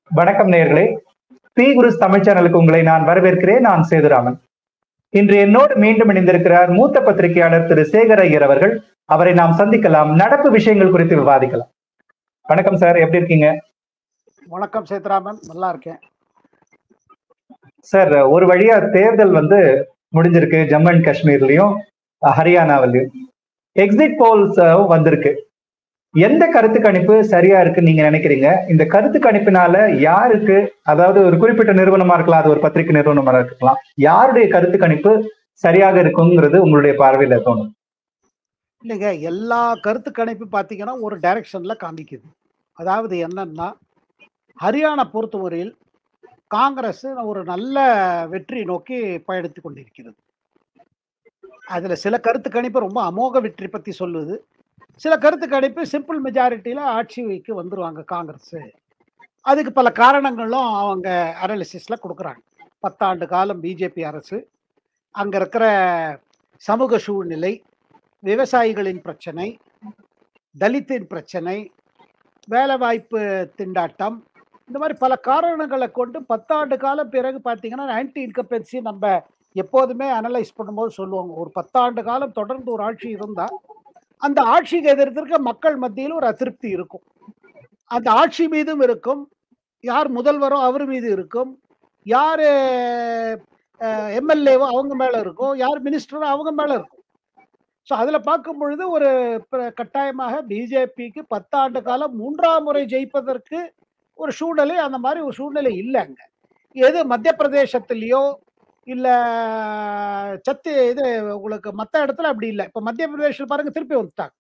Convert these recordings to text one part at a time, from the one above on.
வணக்கம் நேயர்களே பி குருஸ் தமிழ் சேனலுக்கு உங்களை நான் வரவேற்கிறேன் நான் சேதுராமன் இன்று என்னோடு மீண்டும் இணைந்திருக்கிறார் மூத்த பத்திரிகையாளர் திரு சேகர் ஐயர் அவர்கள் அவரை நாம் சந்திக்கலாம் நடப்பு விஷயங்கள் குறித்து விவாதிக்கலாம் வணக்கம் சார் எப்படி இருக்கீங்க வணக்கம் சேத்ராமன் நல்லா இருக்கேன் சார் ஒரு வழியா தேர்தல் வந்து முடிஞ்சிருக்கு ஜம்மு அண்ட் காஷ்மீர்லயும் ஹரியானாவிலையும் எக்ஸிட் போல்ஸ் வந்திருக்கு எந்த கருத்து கணிப்பு சரியா இருக்குன்னு நீங்க நினைக்கிறீங்க இந்த கருத்து கணிப்பினால யாருக்கு அதாவது ஒரு குறிப்பிட்ட நிறுவனமா இருக்கலாம் அது ஒரு பத்திரிகை நிறுவனமா இருக்கலாம் யாருடைய கருத்து கணிப்பு சரியாக இருக்குங்கிறது உங்களுடைய பார்வையில தோணும் இல்லைங்க எல்லா கருத்து கணிப்பு பார்த்தீங்கன்னா ஒரு டைரக்ஷன்ல காமிக்குது அதாவது என்னன்னா ஹரியானா பொறுத்தவரையில் காங்கிரஸ் ஒரு நல்ல வெற்றி நோக்கி பயணித்து கொண்டிருக்கிறது அதுல சில கருத்து கணிப்பு ரொம்ப அமோக வெற்றி பத்தி சொல்லுது சில கருத்து கணிப்பு சிம்பிள் மெஜாரிட்டியில ஆட்சிக்கு வந்துருவாங்க காங்கிரஸ் அதுக்கு பல காரணங்களும் அவங்க அனாலிசிஸ்ல கொடுக்குறாங்க பத்தாண்டு காலம் பிஜேபி அரசு அங்க இருக்கிற சமூக சூழ்நிலை விவசாயிகளின் பிரச்சனை தலித்தின் பிரச்சனை வேலைவாய்ப்பு திண்டாட்டம் இந்த மாதிரி பல காரணங்களை கொண்டு பத்தாண்டு காலம் பிறகு பார்த்தீங்கன்னா ஆன்டி இன்கம்பென்சி நம்ம எப்போதுமே அனலைஸ் பண்ணும்போது சொல்லுவாங்க ஒரு பத்தாண்டு காலம் தொடர்ந்து ஒரு ஆட்சி இருந்தால் அந்த ஆட்சிக்கு எதிர்த்திருக்க மக்கள் மத்தியில் ஒரு அதிருப்தி இருக்கும் அந்த ஆட்சி மீதும் இருக்கும் யார் முதல்வரோ அவர் மீது இருக்கும் யார் எம்எல்ஏவோ அவங்க மேலே இருக்கும் யார் மினிஸ்டரோ அவங்க மேலே இருக்கும் ஸோ அதில் பார்க்கும் பொழுது ஒரு ப- கட்டாயமாக பிஜேபிக்கு பத்தாண்டு காலம் மூன்றாம் முறை ஜெயிப்பதற்கு ஒரு சூழ்நிலை அந்த மாதிரி ஒரு சூழ்நிலை இல்லை அங்கே எது மத்திய பிரதேசத்துலேயோ இல்லை சத்து இது உங்களுக்கு மற்ற இடத்துல அப்படி இல்லை இப்போ மத்திய பிரதேசத்தில் பாருங்க திருப்பி வந்துட்டாங்க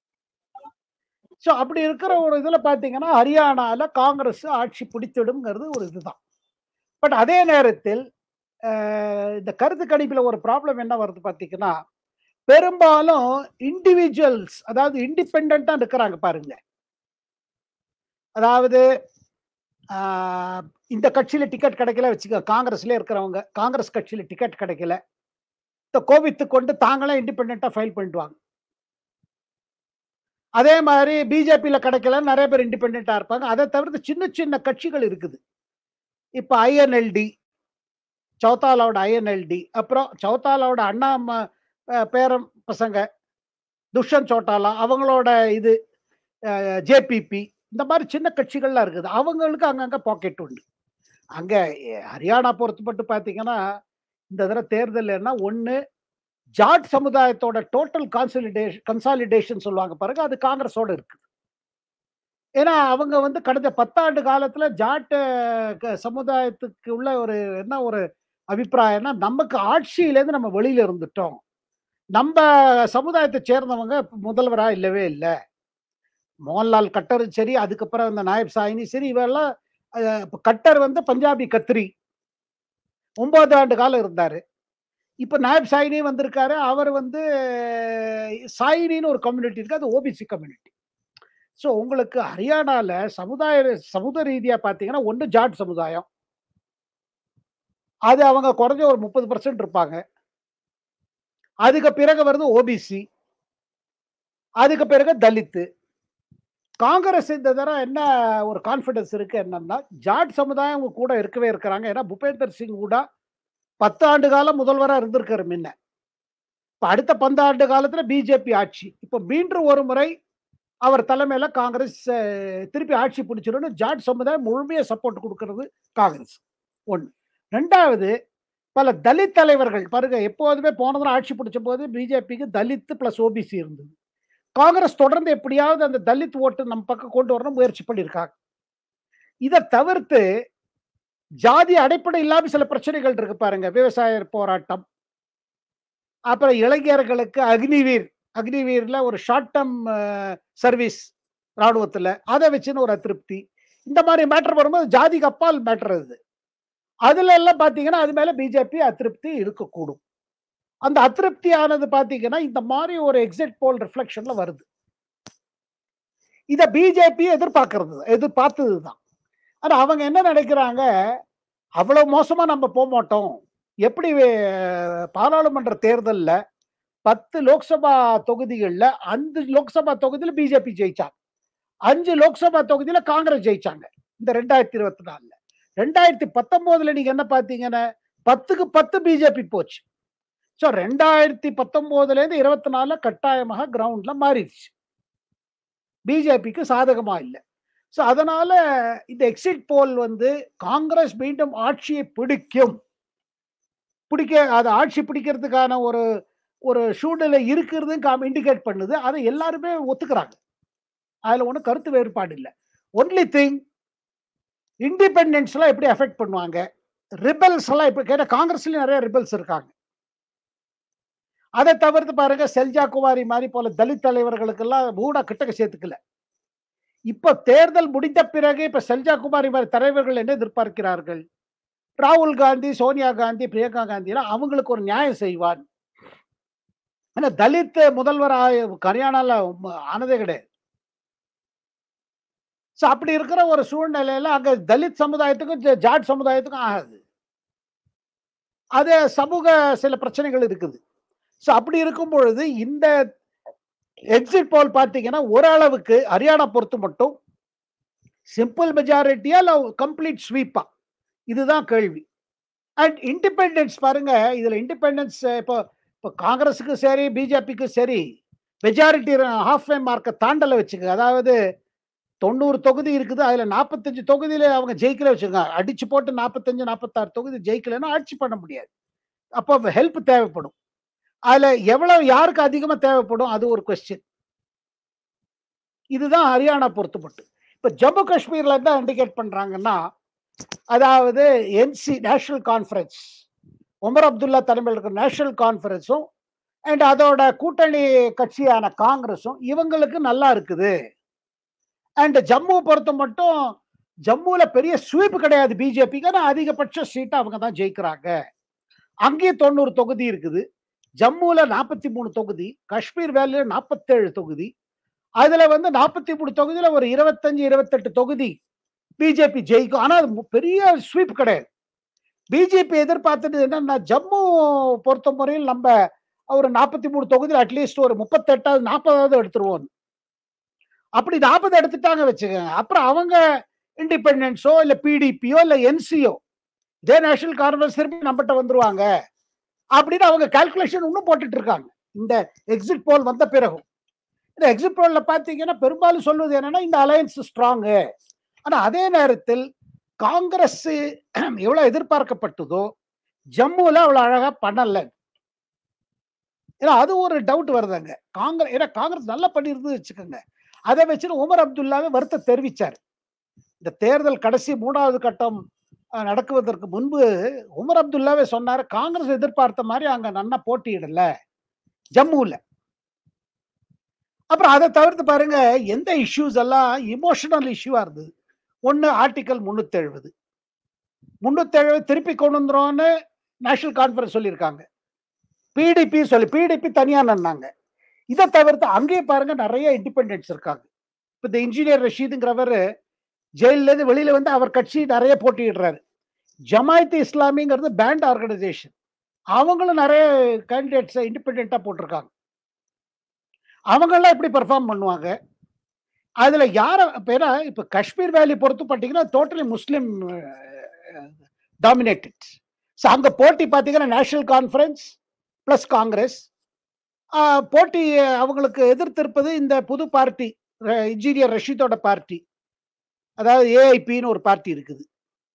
ஸோ அப்படி இருக்கிற ஒரு இதில் பார்த்தீங்கன்னா ஹரியானாவில் காங்கிரஸ் ஆட்சி பிடித்திடுங்கிறது ஒரு இதுதான் பட் அதே நேரத்தில் அஹ், இந்த கருத்து கணிப்பில் ஒரு ப்ராப்ளம் என்ன வருது பார்த்தீங்கன்னா பெரும்பாலும் இண்டிவிஜுவல்ஸ் அதாவது இண்டிபெண்டா இருக்கிறாங்க பாருங்க அதாவது ஆஹ், இந்த கட்சியில டிக்கெட் கிடைக்கல வச்சுக்க காங்கிரஸ்ல இருக்கிறவங்க காங்கிரஸ் கட்சியில டிக்கெட் கிடைக்கல இந்த கோவித்து கொண்டு தாங்களே இண்டிபெண்டா ஃபைல் பண்ணிடுவாங்க அதே மாதிரி பிஜேபியில கிடைக்கல நிறைய பேர் இண்டிபெண்டா இருப்பாங்க அதை தவிர்த்து சின்ன சின்ன கட்சிகள் இருக்குது இப்ப ஐஎன்எல்டி சௌத்தாலாவோட ஐஎன்எல்டி அப்புறம் சௌத்தாலாவோட அண்ணா ம- அஹ் பேரன் பசங்க துஷ்யந்த் சோட்டாலா அவங்களோட இது ஜேபிபி இந்த மாதிரி சின்ன கட்சிகள்லாம் இருக்குது அவங்களுக்கு அங்கங்க பாக்கெட் உண்டு அங்க அஹ், ஹரியானா பொறுத்தப்பட்டு பார்த்தீங்கன்னா இந்த தடவை தேர்தல் என்ன ஒன்று ஜாட் சமுதாயத்தோட டோட்டல் கான்சாலிடேஷன் கன்சாலிடேஷன் சொல்லுவாங்க பாருங்க அது காங்கிரஸோட இருக்குது ஏன்னா அவங்க வந்து கடந்த பத்தாண்டு காலத்துல ஜாட் அஹ், க- சமுதாயத்துக்கு உள்ள ஒரு என்ன ஒரு அபிப்பிராயம்னா நமக்கு ஆட்சியிலேருந்து நம்ம வெளியில இருந்துட்டோம் நம்ம சமுதாயத்தை சேர்ந்தவங்க முதல்வரா இல்லவே இல்லை மோகன்லால் கட்டரும் சரி அதுக்கப்புறம் இந்த நாயப் சாயினி சரி இவெல்லாம் அஹ், இப்ப கட்டர் வந்து பஞ்சாபி கத்திரி ஒன்பது ஆண்டு காலம் இருந்தாரு இப்ப நாயப் சாயினி வந்திருக்காரு அவர் வந்து அஹ், சாயினின்னு ஒரு கம்யூனிட்டி இருக்கு அது ஓபிசி கம்யூனிட்டி ஸோ உங்களுக்கு ஹரியானால சமுதாய சமுதாய ரீதியா பார்த்தீங்கன்னா ஒன்று ஜாட் சமுதாயம் அது அவங்க குறைஞ்ச ஒரு முப்பது பர்சன்ட் இருப்பாங்க அதுக்கு பிறகு வருது ஓபிசி அதுக்கு பிறகு தலித்து காங்கிரஸ் இந்த தடவை என்ன ஒரு கான்ஃபிடன்ஸ் இருக்கு என்னன்னா ஜாட் சமுதாயம் அவங்க கூட இருக்கவே இருக்கிறாங்க ஏன்னா பூபேந்தர் சிங் கூட பத்து ஆண்டு காலம் முதல்வராக இருந்திருக்காரு முன்ன இப்போ அடுத்த பத்தாண்டு காலத்துல பிஜேபி ஆட்சி இப்போ மீண்டும் ஒரு முறை அவர் தலைமையில காங்கிரஸ் அஹ், திருப்பி ஆட்சி பிடிச்சிடும் ஜாட் சமுதாயம் முழுமையாக சப்போர்ட் கொடுக்கறது காங்கிரஸ் ஒன்று ரெண்டாவது பல தலித் தலைவர்கள் பாருங்க எப்போதுமே போன தடவை ஆட்சி பிடிச்ச போது பிஜேபிக்கு தலித் பிளஸ் ஓபிசி இருந்தது காங்கிரஸ் தொடர்ந்து எப்படியாவது அந்த தலித் ஓட்டு நம்ம பக்கம் கொண்டு வரணும் முயற்சி பண்ணியிருக்காங்க இதை தவிர்த்து ஜாதி அடிப்படை இல்லாம சில பிரச்சனைகள் இருக்கு பாருங்க விவசாய போராட்டம் அப்புறம் இளைஞர்களுக்கு அக்னிவீர் அக்னிவீர்ல ஒரு ஷார்ட் டேர்ம் சர்வீஸ் ராணுவத்துல அதை வச்சுன்னு ஒரு அதிருப்தி இந்த மாதிரி மேட்டர் வரும்போது ஜாதிக்கு அப்பால் மேட்டர் இது அதுல எல்லாம் பாத்தீங்கன்னா அது மேல பிஜேபி அதிருப்தி இருக்கக்கூடும் அந்த அதிருப்தியானது பாத்தீங்கன்னா இந்த மாதிரி ஒரு எக்ஸிட் போல் ரிஃப்ளெக்ஷன்ல வருது இத பிஜேபி எதிர்பார்க்கறது எதிர்பார்த்தது தான் ஆனா அவங்க என்ன நினைக்கிறாங்க அவ்வளவு மோசமா நம்ம போக மாட்டோம் எப்படி அஹ், பாராளுமன்ற தேர்தல்ல பத்து லோக்சபா தொகுதிகள்ல அஞ்சு லோக்சபா தொகுதியில பிஜேபி ஜெயிச்சாங்க அஞ்சு லோக்சபா தொகுதியில காங்கிரஸ் ஜெயிச்சாங்க இந்த ரெண்டாயிரத்தி இருபத்தி நாலுல ரெண்டாயிரத்தி பத்தொன்பதுல நீங்க என்ன பாத்தீங்கன்னா பத்துக்கு பத்து பிஜேபி போச்சு ஸோ ரெண்டாயிரத்தி பத்தொன்பதுல இருந்து இருபத்தி நாலுல கட்டாயமாக கிரவுண்ட்ல மாறிடுச்சு பிஜேபிக்கு சாதகமா இல்லை ஸோ அதனால இந்த எக்ஸிட் போல் வந்து காங்கிரஸ் மீண்டும் ஆட்சியை பிடிக்கும் பிடிக்க அது ஆட்சி பிடிக்கிறதுக்கான ஒரு ஒரு சூழ்நிலை இருக்கிறது இண்டிகேட் பண்ணுது அதை எல்லாருமே ஒத்துக்கிறாங்க அதுல ஒன்றும் கருத்து வேறுபாடு இல்லை ஒன்லி திங் இண்டிபெண்டன்ஸ்லாம் எப்படி அஃபெக்ட் பண்ணுவாங்க ரிபல்ஸ் எல்லாம் இப்போ கேட்ட காங்கிரஸ்லயும் நிறைய ரிபல்ஸ் இருக்காங்க அதை தவிர்த்து பாருங்க செல்ஜா குமாரி மாதிரி போல தலித் தலைவர்களுக்கெல்லாம் மூடா கிட்டக்க சேர்த்துக்கல இப்ப தேர்தல் முடிந்த பிறகு இப்ப செல்ஜா குமாரி மாதிரி தலைவர்கள் என்ன எதிர்பார்க்கிறார்கள் ராகுல் காந்தி சோனியா காந்தி பிரியங்கா காந்தி எல்லாம் அவங்களுக்கு ஒரு நியாயம் செய்வான் ஆனா தலித் முதல்வர் ஹரியானால ஆனதே கிடையாது ஸோ அப்படி இருக்கிற ஒரு சூழ்நிலையில அங்க தலித் சமுதாயத்துக்கும் ஜாட் சமுதாயத்துக்கும் ஆகாது அது சமூக சில பிரச்சனைகள் இருக்குது ஸோ அப்படி இருக்கும் பொழுது இந்த எக்ஸிட் போல் பார்த்தீங்கன்னா ஓரளவுக்கு ஹரியானா பொறுத்து மட்டும் சிம்பிள் மெஜாரிட்டியா இல்லை கம்ப்ளீட் ஸ்வீப்பா இதுதான் கேள்வி அண்ட் இண்டிபெண்டன்ஸ் பாருங்க இதுல இண்டிபெண்டன்ஸ் இப்போ இப்போ காங்கிரஸுக்கு சரி பிஜேபிக்கு சரி மெஜாரிட்டி ஹாஃப் வே மார்க்கை தாண்டலை வச்சுக்க அதாவது தொண்ணூறு தொகுதி இருக்குது அதுல நாற்பத்தஞ்சு தொகுதியில அவங்க ஜெயிக்கல வச்சுக்கோங்க அடிச்சு போட்டு நாற்பத்தஞ்சு நாற்பத்தாறு தொகுதி ஜெயிக்கலன்னா ஆட்சி பண்ண முடியாது அப்போ ஹெல்ப் தேவைப்படும் அதுல எவ்வளவு யாருக்கு அதிகமா தேவைப்படும் அது ஒரு கொஸ்டின் இதுதான் ஹரியானா பொறுத்துப்பட்டு இப்ப ஜம்மு காஷ்மீர்ல என்ன இண்டிகேட் பண்றாங்கன்னா அதாவது NC National Conference Omar Abdullah தலைமையில் இருக்கிற நேஷனல் கான்ஃபரன்ஸும் அண்ட் அதோட கூட்டணி கட்சியான காங்கிரஸும் இவங்களுக்கு நல்லா இருக்குது அண்ட் ஜம்மு பொறுத்த மட்டும் ஜம்முல பெரிய ஸ்வீப் கிடையாது பிஜேபிக்கு ஆனால் அதிகபட்ச சீட்டை அவங்க தான் ஜெயிக்கிறாங்க அங்கேயும் தொண்ணூறு தொகுதி இருக்குது ஜம்முல நாற்பத்தி மூணு தொகுதி காஷ்மீர் வேலையில நாற்பத்தேழு தொகுதி அதுல வந்து நாற்பத்தி மூணு தொகுதியில ஒரு இருபத்தஞ்சு இருபத்தெட்டு தொகுதி பிஜேபி ஜெயிக்கும் ஆனா அது பெரிய ஸ்வீப் கிடையாது பிஜேபி எதிர்பார்த்தது என்னன்னா ஜம்மு பொறுத்த முறையில் நம்ம ஒரு நாற்பத்தி மூணு தொகுதியில் அட்லீஸ்ட் ஒரு முப்பத்தெட்டாவது நாற்பதாவது எடுத்துருவோம் அப்படி நாற்பது எடுத்துட்டாங்க வச்சுக்கோங்க அப்புறம் அவங்க இண்டிபெண்டன்ஸோ இல்லை பிடிபியோ இல்லை என்சிஓ இதே நேஷனல் கான்ஃபரன்ஸ் திருப்பி நம்மகிட்ட வந்துருவாங்க அப்படின்னு அவங்க கால்குலேஷன் இன்னும் போட்டுட்டு இருக்காங்க இந்த எக்ஸிட் போல் வந்த பிறகும் இந்த எக்ஸிட் போல்ல பார்த்தீங்கன்னா பெரும்பாலும் சொல்வது என்னன்னா இந்த அலையன்ஸ் ஸ்ட்ராங்கு ஆனா அதே நேரத்தில் காங்கிரஸ் எவ்வளவு எதிர்பார்க்கப்பட்டதோ ஜம்முல அவ்வளவு அழகா பண்ணல ஏன்னா அது ஒரு டவுட் வருதுங்க காங்கிரஸ் ஏன்னா காங்கிரஸ் நல்லா பண்ணியிருந்து வச்சுக்கோங்க அதை வச்சுட்டு உமர் அப்துல்லாவே வருத்த தெரிவிச்சார் இந்த தேர்தல் கடைசி மூணாவது கட்டம் நடக்குவதற்கு முன்பு உமர் அப்துல்லாவே சொன்னாரு காங்கிரஸ் எதிர்பார்த்த மாதிரி அங்க நன்னா போட்டியிடல ஜம்முல அப்புறம் அதை தவிர்த்து பாருங்க எந்த இஷ்யூஸ் எல்லாம் இமோஷனல் இஷ்யூவா இருந்தது ஒன்னு ஆர்டிக்கல் முன்னூத்தி எழுபது முன்னூத்தி எழுபது திருப்பி கொண்டு வந்துரும்னு நேஷனல் கான்ஃபரன்ஸ் சொல்லியிருக்காங்க பிடிபி சொல்லி பிடிபி தனியா நின்னாங்க இதை தவிர்த்து அங்கேயே பாருங்க நிறைய இண்டிபெண்டன்ஸ் இருக்காங்க இப்போ இந்த இன்ஜினியர் ரஷீதுங்கிறவர் ஜெயில இருந்து வெளியில வந்து அவர் கட்சி நிறைய போட்டியிடுறாரு ஜமாயத் இஸ்லாமிங்கிறது பேண்ட் ஆர்கனைசேஷன் அவங்களும் நிறைய கேண்டிடேட்ஸை இண்டிபெண்டா போட்டிருக்காங்க அவங்கெல்லாம் எப்படி பெர்ஃபார்ம் பண்ணுவாங்க அதுல யார பேரா இப்ப காஷ்மீர் வேலி பொறுத்து பார்த்தீங்கன்னா டோட்டலி முஸ்லிம் டாமினேட்டட் ஸோ அங்க போட்டி பார்த்தீங்கன்னா நேஷனல் கான்ஃபரன்ஸ் பிளஸ் காங்கிரஸ் போட்டி அவங்களுக்கு எதிர்த்திருப்பது இந்த புது பார்ட்டி இன்ஜினியர் ரஷீதோட பார்ட்டி அதாவது ஏஐபின்னு ஒரு பார்ட்டி இருக்குது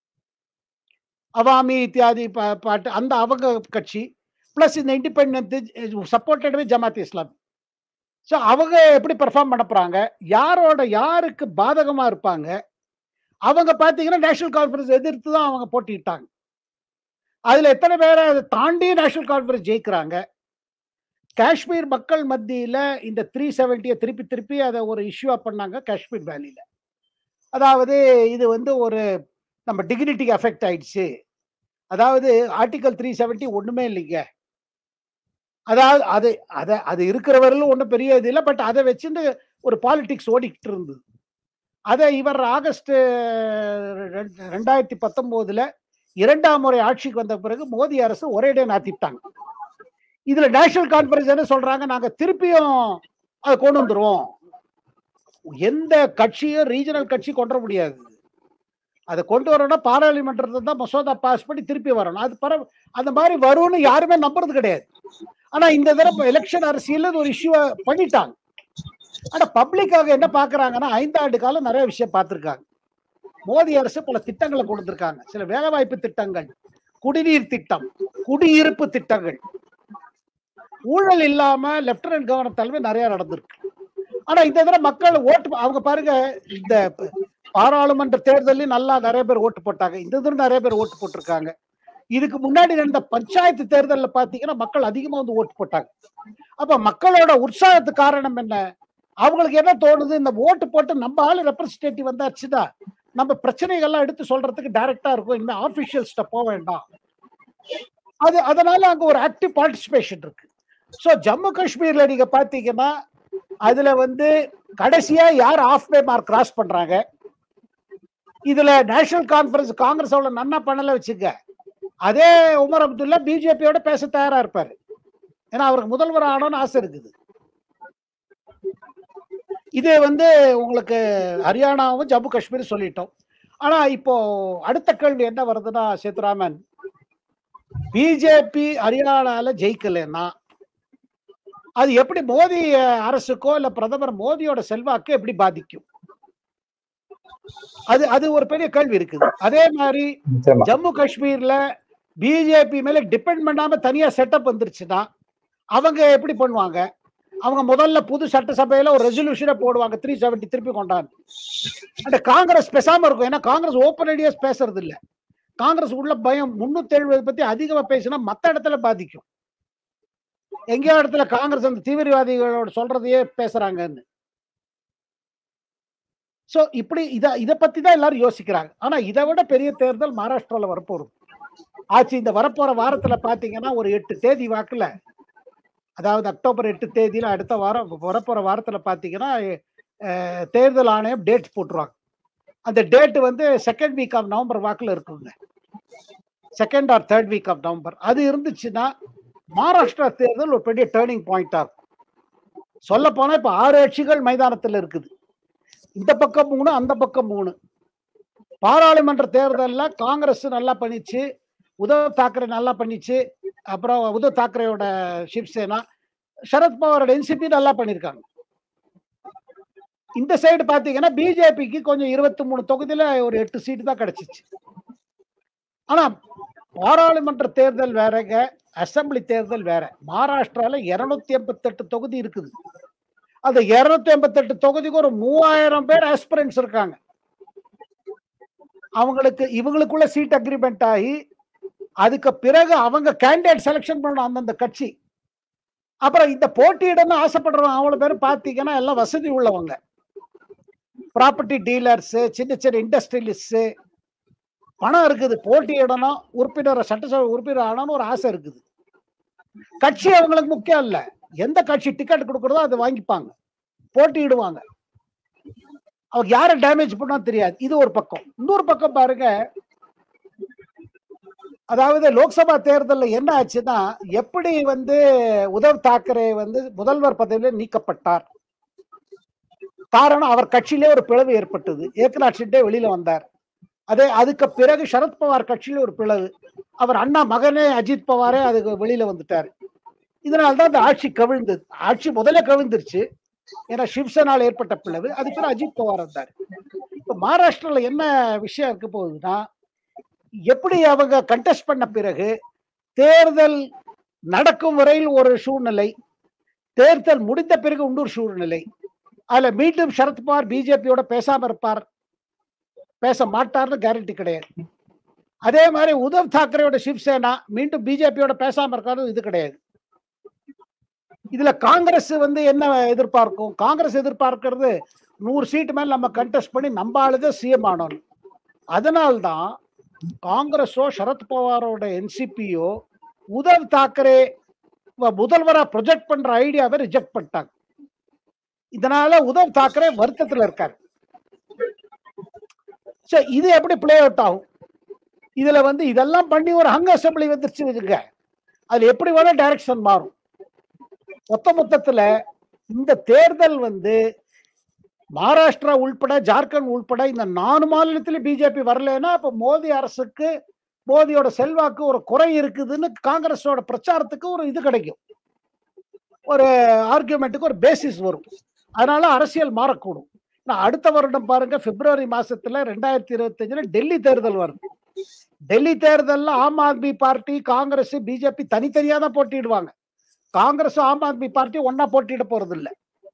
அவாமி இத்தியாதி பாட்டு அந்த அவங்க கட்சி பிளஸ் இந்த independent supported Jamaat Islam so அவங்க எப்படி பெர்ஃபார்ம் பண்ண போறாங்க யாரோட யாருக்கு பாதகமா இருப்பாங்க அவங்க பார்த்தீங்கன்னா நேஷனல் கான்ஃபரன்ஸ் எதிர்த்து தான் அவங்க போட்டிட்டாங்க அதுல எத்தனை பேரை அதை தாண்டி நேஷனல் கான்ஃபரன்ஸ் ஜெயிக்கிறாங்க காஷ்மீர் மக்கள் மத்தியில இந்த த்ரீ செவன்ட்டியை திருப்பி திருப்பி அதை ஒரு இஷ்யூவா பண்ணாங்க காஷ்மீர் வேலியில அதாவது இது வந்து ஒரு நம்ம டிகினிட்டிக்கு அஃபெக்ட் ஆயிடுச்சு அதாவது ஆர்டிகல் த்ரீ செவன்ட்டி ஒண்ணுமே இல்லைங்க அதாவது அது அதை அது இருக்கிறவர்களும் ஒன்றும் பெரிய இது இல்லை பட் அதை வச்சுட்டு ஒரு பாலிடிக்ஸ் ஓடிக்கிட்டு இருந்தது அதை இவர் ஆகஸ்ட் ரெண்டாயிரத்தி பத்தொன்பதுல இரண்டாம் முறை ஆட்சிக்கு வந்த பிறகு மோடி அரசு ஒரே டே நாத்திட்டாங்க இதுல நேஷனல் கான்ஃபரன்ஸ் என்ன சொல்றாங்க நாங்க திருப்பியும் அதை கொண்டு வந்துருவோம் எந்த கட்சியும் ரீஜனல் கட்சி கொண்டு முடியாது அதை கொண்டு வரணும்னா பாராளுமன்றத்தை தான் மசோதா பாஸ் பண்ணி திருப்பி வரணும் அது பர அந்த மாதிரி வரும்னு யாருமே நம்புறது கிடையாது ஆனா இந்த தடவை எலெக்ஷன் அரசியல் ஒரு இஷ்யூவை பண்ணிட்டாங்க ஆனா பப்ளிக்காக என்ன பாக்குறாங்கன்னா ஐந்தாண்டு காலம் நிறைய விஷயம் பார்த்திருக்காங்க மோடி அரசு பல திட்டங்களை கொடுத்திருக்காங்க சில வேலைவாய்ப்பு திட்டங்கள் குடிநீர் திட்டம் குடியிருப்பு திட்டங்கள் ஊழல் இல்லாம லெப்டினன்ட் கவர்னர் தலைமை நிறைய நடந்திருக்கு ஆனா இந்த தடவை மக்கள் ஓட்டு அவங்க பாருங்க இந்த ப- பாராளுமன்ற தேர்தலையும் நல்லா நிறைய பேர் ஓட்டு போட்டாங்க இந்த தடவை நிறைய பேர் ஓட்டு போட்டிருக்காங்க இதுக்கு முன்னாடி நடந்த பஞ்சாயத்து தேர்தல்ல பாத்தீங்கன்னா மக்கள் அதிகமா வந்து ஓட்டு போட்டாங்க அப்ப மக்களோட உற்சாகத்துக்கு காரணம் என்ன அவங்களுக்கு என்ன தோணுது இந்த ஓட்டு போட்டு நம்ம ஆளு ரெப்ரஸன்டேட்டிவ் வந்தாச்சுன்னா நம்ம பிரச்சனைகள்லாம் எடுத்து சொல்றதுக்கு டைரக்டா இருக்கும் இனிமே ஆபீஷியல்ஸ்ட போக வேண்டாம் அது அதனால அங்க ஒரு ஆக்டிவ் பார்ட்டிசிபேஷன் இருக்கு சோ ஜம்மு காஷ்மீர்ல நீங்க பாத்தீங்கன்னா அதுல வந்து கடைசியா யார் ஆஃப் பே மார்க் கிராஸ் பண்றாங்க இதுல நேஷனல் கான்ஃபரன்ஸ் காங்கிரஸ் அவ்வளவு நன்னா பண்ணல வச்சுக்க அதே உமர் அப்துல்லா பிஜேபியோட பேச தயாரா இருப்பாரு ஏன்னா அவருக்கு முதல்வர் ஆகணும்னு ஆசை இருக்குது இது வந்து உங்களுக்கு ஹரியானாவும் ஜம்மு காஷ்மீர் சொல்லிட்டோம் ஆனா இப்போ அடுத்த கேள்வி என்ன வருதுன்னா சேத்துராமன் பிஜேபி ஹரியானால ஜெயிக்கலைன்னா அது எப்படி மோடி அஹ், அரசுக்கோ இல்ல பிரதமர் மோடியோட செல்வாக்கு எப்படி பாதிக்கும் அது அது ஒரு பெரிய கேள்வி இருக்குது அதே மாதிரி நிச்சயமா ஜம்மு காஷ்மீர்ல பிஜேபி மேல டிபெண்ட் பண்ணாம தனியா செட்டப் வந்துருச்சுன்னா அவங்க எப்படி பண்ணுவாங்க அவங்க முதல்ல புது சட்டசபையில ஒரு ரெசல்யூஷனை போடுவாங்க த்ரீ செவன்டி திருப்பி கொண்டாந்து அந்த காங்கிரஸ் பேசாம இருக்கும் ஏன்னா காங்கிரஸ் ஓப்பன் ஐடியாஸ் பேசுறது இல்ல காங்கிரஸ் உள்ள பயம் முன்னூத்தி எழுபது பத்தி அதிகமா பேசினா மத்த இடத்துல பாதிக்கும் எங்கேயோ இடத்துல காங்கிரஸ் அந்த தீவிரவாதிகளோட சொல்றதையே பேசுறாங்கன்னு சோ இப்படி இத இத பத்தி தான் எல்லாரும் யோசிக்கிறாங்க ஆனா இதை விட பெரிய தேர்தல் மகாராஷ்டிரால வரப்போகுது ஆச்சு இந்த வரப்போற வாரத்துல பாத்தீங்கன்னா ஒரு எட்டு தேதி வாக்குல அதாவது அக்டோபர் எட்டு தேதியில அடுத்த வாரம் வரப்போற வாரத்துல பாத்தீங்கன்னா அஹ், தேர்தல் ஆணையம் டேட் போட்டுருவாங்க அந்த டேட் வந்து செகண்ட் வீக் ஆஃப் நவம்பர் வாக்குல இருக்குங்க second or third week of November அது இருந்துச்சுன்னா மகாராஷ்டிரா தேர்தல் ஒரு பெரிய டேர்னிங் பாயிண்டா இருக்கும் சொல்ல போனா இப்ப ஆறு கட்சிகள் மைதானத்துல இருக்குது இந்த பக்கம் மூணு அந்த பக்கம் மூணு பாராளுமன்ற தேர்தல்ல காங்கிரஸ் நல்லா பண்ணிச்சு உத்தவ் தாக்கரே நல்லா பண்ணிச்சு அப்புறம் உத்தவ் தாக்கரேயோட சிவசேனா சரத்பவாரோட என்சிபி நல்லா பண்ணிருக்காங்க இந்த சைடு பாத்தீங்கன்னா பிஜேபிக்கு கொஞ்சம் இருபத்தி மூணு தொகுதியில ஒரு எட்டு சீட்டு தான் கிடைச்சிச்சு ஆனா பாராளுமன்ற தேர்தல் வேறங்க அசெம்பிளி தேர்தல் வேற மகாராஷ்டிரால இருநூத்தி எண்பத்தெட்டு தொகுதி இருக்குது அந்த இருநூத்தி எண்பத்தெட்டு தொகுதிக்கு ஒரு மூவாயிரம் பேர் ஆஸ்பிரன்ஸ் இருக்காங்க அவங்களுக்கு இவங்களுக்குள்ள சீட் அக்ரிமெண்ட் ஆகி அதுக்கு பிறகு அவங்க கேண்டிடேட் செலெக்ஷன் பண்ணணும் அந்தந்த கட்சி அப்புறம் இந்த போட்டியிடணும் ஆசைப்படுறவங்க அவ்வளவு பேர் பார்த்தீங்கன்னா எல்லாம் வசதி உள்ளவங்க ப்ராப்பர்ட்டி டீலர்ஸ் சின்ன சின்ன இண்டஸ்ட்ரியலிஸ்ட் பணம் இருக்குது போட்டியிடணும் உறுப்பினர் சட்டசபை உறுப்பினர் ஆகணும்னு ஒரு ஆசை இருக்குது கட்சி அவங்களுக்கு முக்கியம் இல்ல எந்த கட்சி டிக்கெட் கொடுக்குறதோ அதை வாங்கிப்பாங்க போட்டியிடுவாங்க அவங்க யாரை டேமேஜ் பண்ணா தெரியாது இது ஒரு பக்கம் இன்னொரு பக்கம் பாருங்க அதாவது லோக்சபா தேர்தல்ல என்ன ஆச்சுன்னா எப்படி வந்து உத்தவ் தாக்கரே வந்து முதல்வர் பதவியில நீக்கப்பட்டார் காரணம் அவர் கட்சியிலே ஒரு பிளவு ஏற்பட்டது ஏக்நாத் ஷிண்டே வெளியில வந்தார் அதே அதுக்கு பிறகு சரத்பவார் கட்சியில ஒரு பிளவு அவர் அண்ணா மகனே அஜித் பவாரே அதுக்கு வெளியில வந்துட்டாரு இதனால்தான் அந்த ஆட்சி கவிழ்ந்தது ஆட்சி முதல்ல கவிழ்ந்துருச்சு ஏன்னா சிவசேனால ஏற்பட்ட பிளவு அது பிறகு அஜித் பவார் வந்தார் இப்ப மகாராஷ்டிரால என்ன விஷயம் இருக்க போகுதுன்னா எப்படி அவங்க கண்டெஸ்ட் பண்ண பிறகு தேர்தல் நடக்கும் வரையில் ஒரு சூழ்நிலை தேர்தல் முடிந்த பிறகு இன்னொரு சூழ்நிலை அதுல மீண்டும் சரத்பவார் பிஜேபியோட பேசாம இருப்பார் பேச மாட்டார்னு கேரண்டி கிடையாது அதே மாதிரி உத்தவ் தாக்கரேயோட சிவசேனா மீண்டும் பிஜேபியோட பேசாம இருக்காரு இது கிடையாது இதுல காங்கிரஸ் வந்து என்ன எதிர்பார்க்கும் காங்கிரஸ் எதிர்பார்க்கிறது நூறு சீட்டு மேல நம்ம கண்டெஸ்ட் பண்ணி நம்ம ஆளுதான் சிஎம் ஆனோம் அதனால்தான் காங்கிரஸோ சரத்பவாரோட என்சிபியோ உத்தவ் தாக்கரே வ- முதல்வரா ப்ரொஜெக்ட் பண்ற ஐடியாவை ரிஜெக்ட் பண்ணிட்டாங்க இதனால உத்தவ் தாக்கரே வருத்தத்துல இருக்காரு சோ இது எப்படி பிளே அவுட் ஆகும் இதுல வந்து இதெல்லாம் பண்ணி ஒரு ஹங் அசம்பிளி வந்துருச்சு வச்சுக்க அதுல எப்படி வேணா டைரக்ஷன் மாறும் மொத்த மொத்தத்துல இந்த தேர்தல் வந்து மகாராஷ்டிரா உள்பட ஜார்க்கண்ட் உள்பட இந்த நாலு மாநிலத்திலும் பிஜேபி வரலைன்னா இப்ப மோடி அரசுக்கு மோடியோட செல்வாக்கு ஒரு குறை இருக்குதுன்னு காங்கிரஸோட பிரச்சாரத்துக்கு ஒரு இது கிடைக்கும் ஒரு ஆர்கியூமெண்ட்டுக்கு ஒரு பேசிஸ் வரும் அதனால அரசியல் மாறக்கூடும் நான் அடுத்த வருடம் பாருங்க பிப்ரவரி மாசத்துல ரெண்டாயிரத்தி இருபத்தஞ்சுல டெல்லி தேர்தல் வருது டெல்லி தேர்தல்ல ஆம் ஆத்மி பார்ட்டி காங்கிரஸ் பிஜேபி தனித்தனியா தான் போட்டியிடுவாங்க காங்கிரஸ் ஆம் ஆத்மி பார்ட்டி ஒன்னா போட்டியிட போறது இல்ல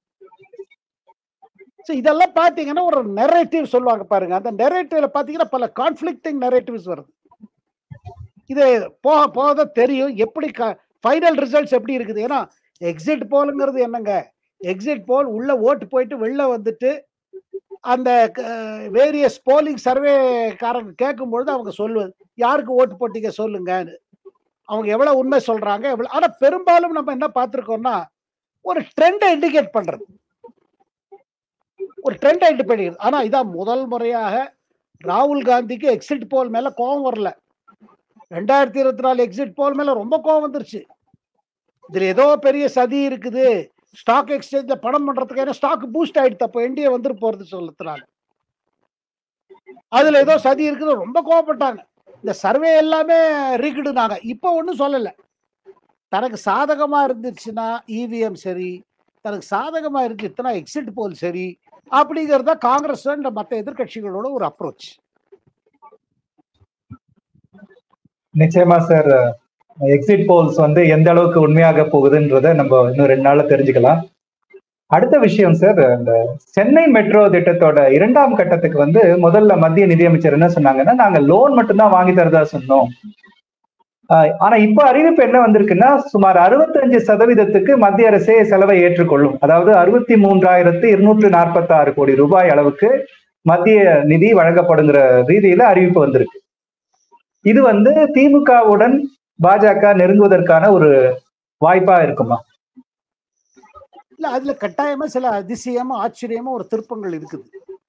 So இதெல்லாம் பாத்தீங்கன்னா ஒரு நெரேட்டிவ் சொல்லுவாங்க பாருங்க அந்த நெரேட்டிவ்ல பாத்தீங்கன்னா பல கான்ஃபிளிக்டிங் நெரேட்டிவ்ஸ் வருது இது போக போக தான் தெரியும் எப்படி ஃபைனல் ரிசல்ட்ஸ் எப்படி இருக்குது ஏன்னா எக்ஸிட் போலுங்கிறது என்னங்க எக்ஸிட் போல் உள்ள ஓட்டு போயிட்டு வெளில வந்துட்டு அந்த வேரியஸ் போலிங் சர்வேக்காரங்க கேட்கும்பொழுது அவங்க சொல்லுவது யாருக்கு ஓட்டு போட்டீங்க சொல்லுங்கன்னு அவங்க எவ்வளவு உண்மை சொல்றாங்க எவ்வளவு ஆனா பெரும்பாலும் நம்ம என்ன பார்த்திருக்கோம்னா ஒரு ட்ரெண்டை இண்டிகேட் பண்றது ஒரு ட்ரெண்டை இண்டிபெண்ட் ஆனா இதான் முதல் முறையாக ராகுல் காந்திக்கு எக்ஸிட் போல் மேல கோபம் வரல ரெண்டாயிரத்தி இருபத்தி நாலு எக்ஸிட் போல் மேல ரொம்ப கோபம் வந்துருச்சு இதுல ஏதோ பெரிய சதி இருக்குது ஸ்டாக் எக்ஸ்சேஞ்ச்ல பணம் பண்றதுக்கு ஏன்னா ஸ்டாக் பூஸ்ட் ஆயிடுத்து அப்போ என்டிஏ வந்துட்டு போறது சொல்லத்துனால அதுல ஏதோ சதி இருக்குது ரொம்ப கோவப்பட்டாங்க இந்த சர்வே எல்லாமே ரீக்கிடுனாங்க இப்போ ஒன்றும் சொல்லல தனக்கு சாதகமா இருந்துச்சுன்னா இவிஎம் சரி தனக்கு சாதகமா இருந்துச்சுன்னா எக்ஸிட் போல் சரி அப்படிங்கிறது தான் காங்கிரஸ் மற்ற எதிர்கட்சிகளோட ஒரு அப்ரோச் நிச்சயமா சார் எக்ஸிட் போல்ஸ் வந்து எந்த அளவுக்கு உண்மையாக போகுதுன்றத நம்ம இன்னும் ரெண்டு நாள்ல தெரிஞ்சுக்கலாம் அடுத்த விஷயம் சார் இந்த சென்னை மெட்ரோ திட்டத்தோட இரண்டாம் கட்டத்துக்கு வந்து முதல்ல மத்திய நிதியமைச்சர் என்ன சொன்னாங்கன்னா நாங்க லோன் மட்டும்தான் வாங்கி தரதா சொன்னோம் ஆனா இப்ப அறிவிப்பு என்ன வந்திருக்குன்னா சுமார் அறுபத்தஞ்சு சதவீதத்துக்கு மத்திய அரசே செலவை ஏற்றுக்கொள்ளும் அதாவது அறுபத்தி மூன்றாயிரத்து இருநூற்று நாற்பத்தி ஆறு கோடி ரூபாய் அளவுக்கு மத்திய நிதி வழங்கப்படுங்கிற ரீதியில அறிவிப்பு வந்திருக்கு இது வந்து திமுகவுடன் பாஜக நெருங்குவதற்கான ஒரு வாய்ப்பா இருக்குமா இல்ல அதுல கட்டாயமா சில அதிசயமா ஆச்சரியமா ஒரு திருப்பங்கள் இருக்குது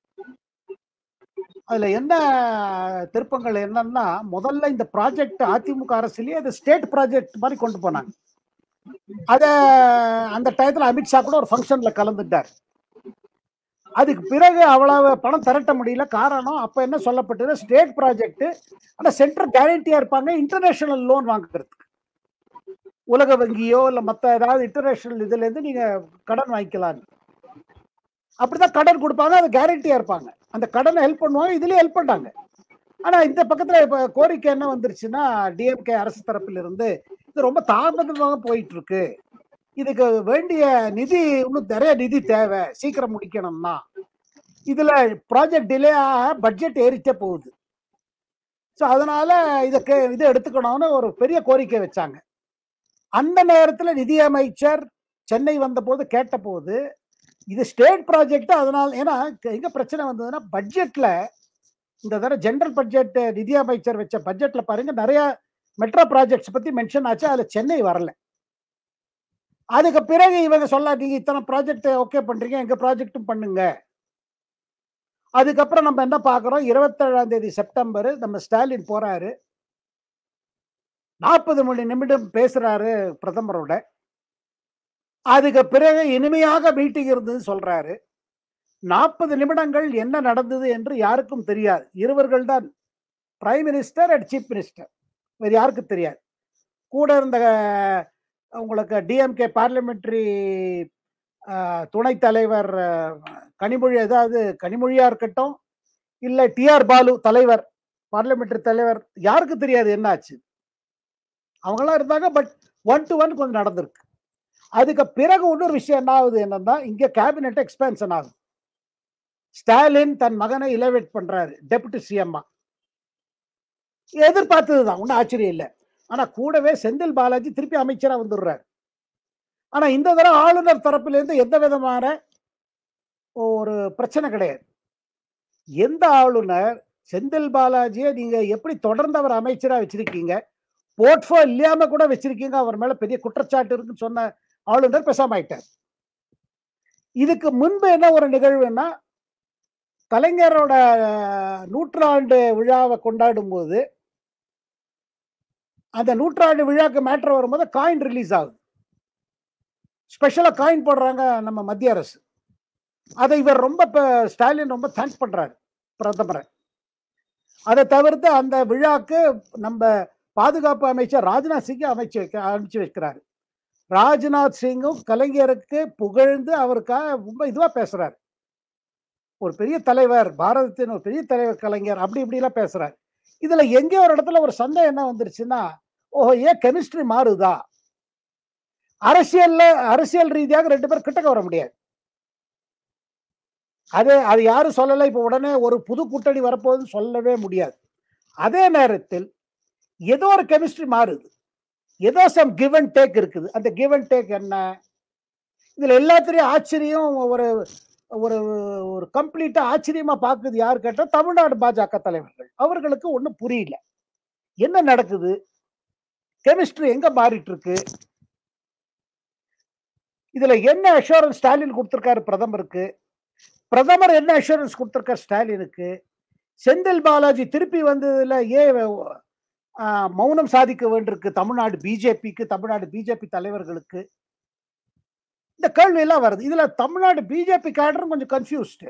அதுல என்ன திருப்பங்கள் என்னன்னா முதல்ல இந்த ப்ராஜெக்ட் அதிமுக அரசுலயே அது ஸ்டேட் ப்ராஜெக்ட் மாதிரி கொண்டு போனாங்க அத அந்த டயத்துல அமித்ஷா கூட ஒரு ஃபங்க்ஷன்ல கலந்துட்டார் அதுக்கு பிறகு அவ்வளவு பணம் திரட்ட முடியல காரணம் அப்ப என்ன சொல்லப்பட்டது ஸ்டேட் ப்ராஜெக்ட் ஆனா சென்ட்ரல் கேரண்டியா இருப்பாங்க இன்டர்நேஷனல் லோன் வாங்குறதுக்கு உலக வங்கியோ இல்ல மத்த ஏதாவது இன்டர்நேஷனல் இதுல இருந்து நீங்க கடன் வாங்கிக்கலாம் அப்படிதான் கடன் கொடுப்பாங்க அது கேரண்டியா இருப்பாங்க அந்த கடனை ஹெல்ப் பண்ணுவாங்க இதுலயே ஹெல்ப் பண்ணாங்க ஆனா இந்த பக்கத்துல இப்ப கோரிக்கை என்ன வந்துருச்சுன்னா டிஎம்கே அரசு தரப்பில் இருந்து இது ரொம்ப தாமதமாக போயிட்டு இருக்கு இதுக்கு வேண்டிய நிதி இன்னும் நிறைய நிதி தேவை சீக்கிரம் முடிக்கணும்னா இதுல ப்ராஜெக்ட் டிலே ஆக பட்ஜெட் ஏறிட்டே போகுது ஸோ அதனால இதுக்கு இது எடுத்துக்கணும்னு ஒரு பெரிய கோரிக்கை வச்சாங்க அந்த நேரத்துல நிதியமைச்சர் சென்னை வந்த போது கேட்ட போது இது ஸ்டேட் ப்ராஜெக்ட் அதனால ஏன்னா எங்க பிரச்சனை வந்ததுன்னா பட்ஜெட்ல இந்த தடவை ஜெனரல் பட்ஜெட் நிதியமைச்சர் வச்ச பட்ஜெட்ல பாருங்க நிறைய மெட்ரோ ப்ராஜெக்ட்ஸ் பத்தி மென்ஷன் ஆச்சு அதுல சென்னை வரல அதுக்கு பிறகு இவங்க சொல்ல நீங்க இத்தனை ப்ராஜெக்ட் ஓகே பண்றீங்க எங்க ப்ராஜெக்டும் பண்ணுங்க அதுக்கப்புறம் நம்ம என்ன பாக்குறோம் இருபத்தேழாம் தேதி செப்டம்பர் நம்ம ஸ்டாலின் போறாரு நாற்பது மணி நிமிடம் பேசுறாரு பிரதமரோட அதுக்கு பிறகு இனிமையாக மீட்டிங் இருந்தது சொல்றாரு நாற்பது நிமிடங்கள் என்ன நடந்தது என்று யாருக்கும் தெரியாது இருவர்கள் தான் prime minister and chief minister வேறு யாருக்கும் தெரியாது கூட இருந்த உங்களுக்கு டிஎம்கே பார்லிமெண்ட்ரி துணைத் தலைவர் கனிமொழி ஏதாவது கனிமொழியா இருக்கட்டும் இல்லை டிஆர் பாலு தலைவர் பார்லிமெண்ட்ரி தலைவர் யாருக்கு தெரியாது என்னாச்சு அவங்களாம் இருந்தாங்க பட் ஒன் டு ஒன் கொஞ்சம் நடந்திருக்கு அதுக்கு பிறகு இன்னொரு விஷயம் என்ன ஆகுது என்னன்னா இங்க கேபினெட் எக்ஸ்பேன்ஷன் ஆகுது ஸ்டாலின் தன் மகனை இலவேட் பண்றாரு டெபுட்டி சிஎம்மா எதிர்பார்த்ததுதான் ஒன்றும் ஆச்சரியம் இல்லை ஆனா கூடவே செந்தில் பாலாஜி திருப்பி அமைச்சரா வந்துடுறாரு ஆனா இந்த தடவை ஆளுநர் தரப்பிலிருந்து எந்த விதமான ஒரு பிரச்சனை கிடையாது எந்த ஆளுநர் செந்தில் பாலாஜியை நீங்க எப்படி தொடர்ந்து அவர் அமைச்சரா வச்சிருக்கீங்க போர்ட்ஃபோ இல்லாம கூட வச்சிருக்கீங்க அவர் மேல பெரிய குற்றச்சாட்டு இருக்குன்னு சொன்ன ஆளுநர் பேசாம ஆயிட்டார் இதுக்கு முன்பு என்ன ஒரு நிகழ்வுன்னா கலைஞரோட நூற்றாண்டு விழாவை கொண்டாடும் போது அந்த நூற்றாண்டு விழாக்கு மேட்ரு வரும்போது காயின் ரிலீஸ் ஆகுது ஸ்பெஷலா காயின் போடுறாங்க நம்ம மத்திய அரசு அதை இவர் ரொம்ப இப்ப ஸ்டாலின் ரொம்ப தேங்க்ஸ் பண்றாரு பிரதமரை அதை தவிர்த்து அந்த விழாக்கு நம்ம பாதுகாப்பு அமைச்சர் ராஜ்நாத் சிங் அமைச்சு வைக்க அனுப்பிச்சு வைக்கிறாரு ராஜ்நாத் சிங்கும் கலைஞருக்கு புகழ்ந்து அவருக்காக ரொம்ப இதுவா பேசுறாரு ஒரு பெரிய தலைவர் பாரதத்தின் ஒரு பெரிய தலைவர் கலைஞர் அப்படி இப்படிலாம் பேசுறாரு இதுல எங்கேயோ ஒரு இடத்துல ஒரு சந்தேகம் என்ன வந்துருச்சுன்னா ஓஹோ ஏன் கெமிஸ்ட்ரி மாறுதா அரசியல்ல அரசியல் ரீதியாக ரெண்டு பேரும் கிட்டக்க வர முடியாது அது அது யாரும் சொல்லலை இப்போ உடனே ஒரு புது கூட்டணி வரப்போகுதுன்னு சொல்லவே முடியாது அதே நேரத்தில் ஏதோ ஒரு கெமிஸ்ட்ரி மாறுது ஏதோ சம் கிவ் அண்ட் டேக் இருக்குது அந்த கிவ் அண்ட் டேக் என்ன இதுல எல்லாத்துலயும் ஆச்சரியம் ஒரு ஒரு ஒரு கம்ப்ளீட்டா ஆச்சரியமா பார்க்குது யார் கேட்டா தமிழ்நாடு பாஜக தலைவர்கள் அவர்களுக்கு ஒன்றும் புரியல என்ன நடக்குது கெமிஸ்ட்ரி எங்க மாறிட்டு இருக்கு இதுல என்ன அஷூரன்ஸ் ஸ்டாலின் கொடுத்திருக்காரு பிரதமருக்கு பிரதமர் என்ன அஷூரன்ஸ் கொடுத்திருக்காரு ஸ்டாலினுக்கு செந்தில் பாலாஜி திருப்பி வந்ததுல ஏன் ஆஹ், மௌனம் சாதிக்க வேண்டியிருக்கு தமிழ்நாடு பிஜேபிக்கு தமிழ்நாடு பிஜேபி தலைவர்களுக்கு இந்த கேள்வி எல்லாம் வருது இதுல தமிழ்நாடு பிஜேபி கேடரும் கொஞ்சம் கன்ஃபியூஸ்டு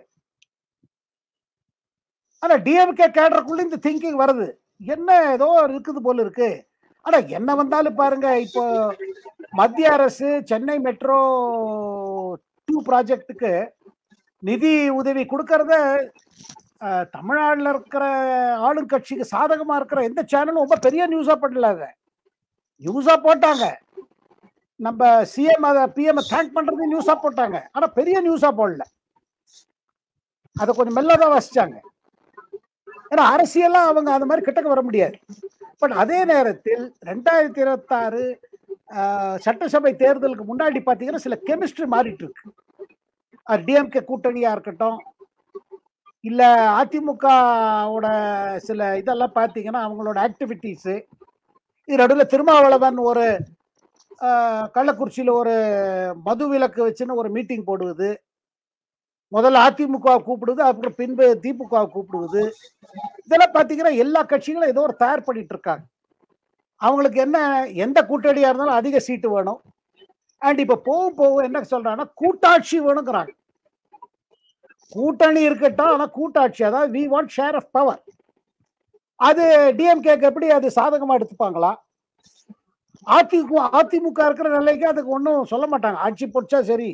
ஆனா டிஎம்கே கேடருக்குள்ள இந்த திங்கிங் வருது என்ன ஏதோ இருக்குது போல இருக்கு ஆனா என்ன வந்தாலும் பாருங்க இப்போ மத்திய அரசு சென்னை மெட்ரோ டூ ப்ராஜெக்ட்டுக்கு நிதி உதவி கொடுக்கறத அஹ், தமிழ்நாட்டுல இருக்கிற ஆளுங்கட்சிக்கு சாதகமா இருக்கிற எந்த சேனலும் ரொம்ப பெரிய நியூஸா பண்ணல அதை நியூஸா போட்டாங்க நம்ம சிஎம் அதை பிஎம் தேங்க் பண்றது நியூஸா போட்டாங்க ஆனா பெரிய நியூஸா போடல அதை கொஞ்சம் மெல்லதான் வாசிச்சாங்க ஏன்னா அரசியலா அவங்க அந்த மாதிரி கிட்டக்க வர முடியாது பட் அதே நேரத்தில் ரெண்டாயிரத்தி இருபத்தாறு சட்டசபை தேர்தலுக்கு முன்னாடி பாத்தீங்கன்னா சில கெமிஸ்ட்ரி மாறிட்டு இருக்கு டிஎம்கே கூட்டணியா இருக்கட்டும் இல்ல அதிமுகவோட சில இதெல்லாம் பாத்தீங்கன்னா அவங்களோட ஆக்டிவிட்டீஸ் இது நடுவில் திருமாவளவன் ஒரு ஆஹ், கள்ளக்குறிச்சியில ஒரு மது விலக்கு வச்சுன்னு ஒரு மீட்டிங் போடுவது முதல்ல அதிமுக கூப்பிடுது அப்புறம் பின்பு திமுக கூப்பிடுவது இதெல்லாம் பாத்தீங்கன்னா எல்லா கட்சிகளும் ஏதோ ஒரு தயார் பண்ணிட்டு இருக்காங்க அவங்களுக்கு என்ன எந்த கூட்டணியா இருந்தாலும் அதிக சீட்டு வேணும் அண்ட் இப்ப போகும் போகும் என்ன சொல்றாங்கன்னா கூட்டாட்சி வேணுங்கிறாங்க கூட்டணி இருக்கட்டும் ஆனா கூட்டாட்சி அதாவது we want share of power அது டிஎம்கேக்கு எப்படி அது சாதகமா எடுத்துப்பாங்களா அதிமுக அதிமுக இருக்கிற நிலைக்கு அதுக்கு ஒன்றும் சொல்ல மாட்டாங்க ஆட்சி பொடிச்சா சரி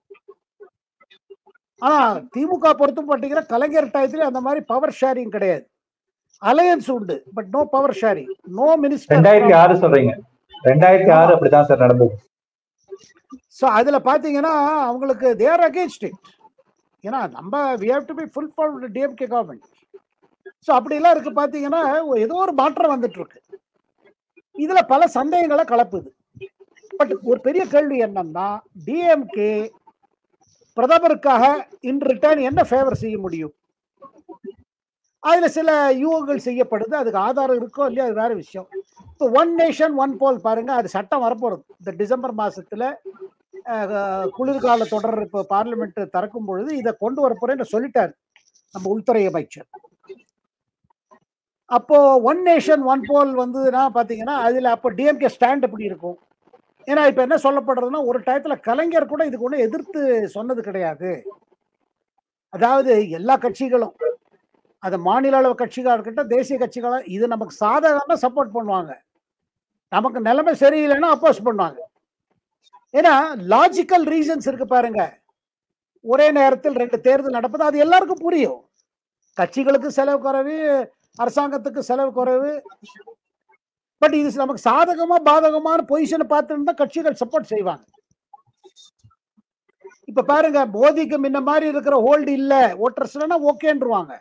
ஆனா திமுக பொறுத்து பார்த்தீங்கன்னா கலைஞர் டயத்துல அந்த மாதிரி பவர் ஷேரிங் கிடையாது அலையன்ஸ் உண்டு but no power sharing no ரெண்டாயிரத்தி மினிஸ்டர் ஆறு சொல்றீங்க ரெண்டாயிரத்தி ஆறு அப்படிதான் சார் நடந்தது ஸோ அதுல பாத்தீங்கன்னா அவங்களுக்கு தேர் அகேன்ஸ்ட் இட் ஏன்னா நம்ம we have to be full for DMK government so அப்படிலாம் இருக்கு பாத்தீங்கன்னா ஏதோ ஒரு மாற்றம் வந்துட்டு இருக்கு இதுல பல சந்தேகங்களை கலப்புது பட் ஒரு பெரிய கேள்வி என்னன்னா டிஎம்கே பிரதமருக்காக இன் ரிட்டர்ன் என்ன ஃபேவர் செய்ய முடியும் அதுல சில யூகங்கள் செய்யப்படுது அதுக்கு ஆதாரம் இருக்கோ இல்லையோ அது வேற விஷயம் இப்போ ஒன் நேஷன் ஒன் போல் பாருங்க அது சட்டம் வரப்போறது இந்த டிசம்பர் மாசத்துல அஹ், குளிர்கால தொடர் இப்போ பார்லிமெண்ட் திறக்கும் பொழுது இதை கொண்டு வரப்போறேன்னு சொல்லிட்டாரு நம்ம உள்துறை அமைச்சர் அப்போ ஒன் நேஷன் ஒன் போல் வந்ததுன்னா பாத்தீங்கன்னா அதுல அப்போ டிஎம்கே ஸ்டாண்ட் எப்படி இருக்கும் ஏன்னா இப்ப என்ன சொல்லப்படுறதுன்னா ஒரு டயத்துல கலைஞர் கூட இதுக்கு ஒன்றும் எதிர்த்து சொன்னது கிடையாது அதாவது எல்லா கட்சிகளும் அது மாநில அளவு கட்சிகளா இருக்கட்டும் தேசிய கட்சிகளா இது நமக்கு சாதகமா சப்போர்ட் பண்ணுவாங்க நமக்கு நிலைமை சரியில்லைன்னா அப்போஸ் பண்ணுவாங்க ஏன்னா லாஜிக்கல் ரீசன்ஸ் இருக்கு பாருங்க ஒரே நேரத்தில் ரெண்டு தேர்தல் நடப்பது அது எல்லாருக்கும் புரியும் கட்சிகளுக்கு செலவு குறைவு அரசாங்கத்துக்கு செலவு குறைவு பட் இது நமக்கு சாதகமா பாதகமான பொசிஷனை பார்த்துட்டு தான் கட்சிகள் சப்போர்ட் செய்வாங்க இப்ப பாருங்க மோதிக்கு முன்ன மாதிரி இருக்கிற ஹோல்டு இல்ல ஓட்டர்ஸ் ஓகேன்றுவாங்க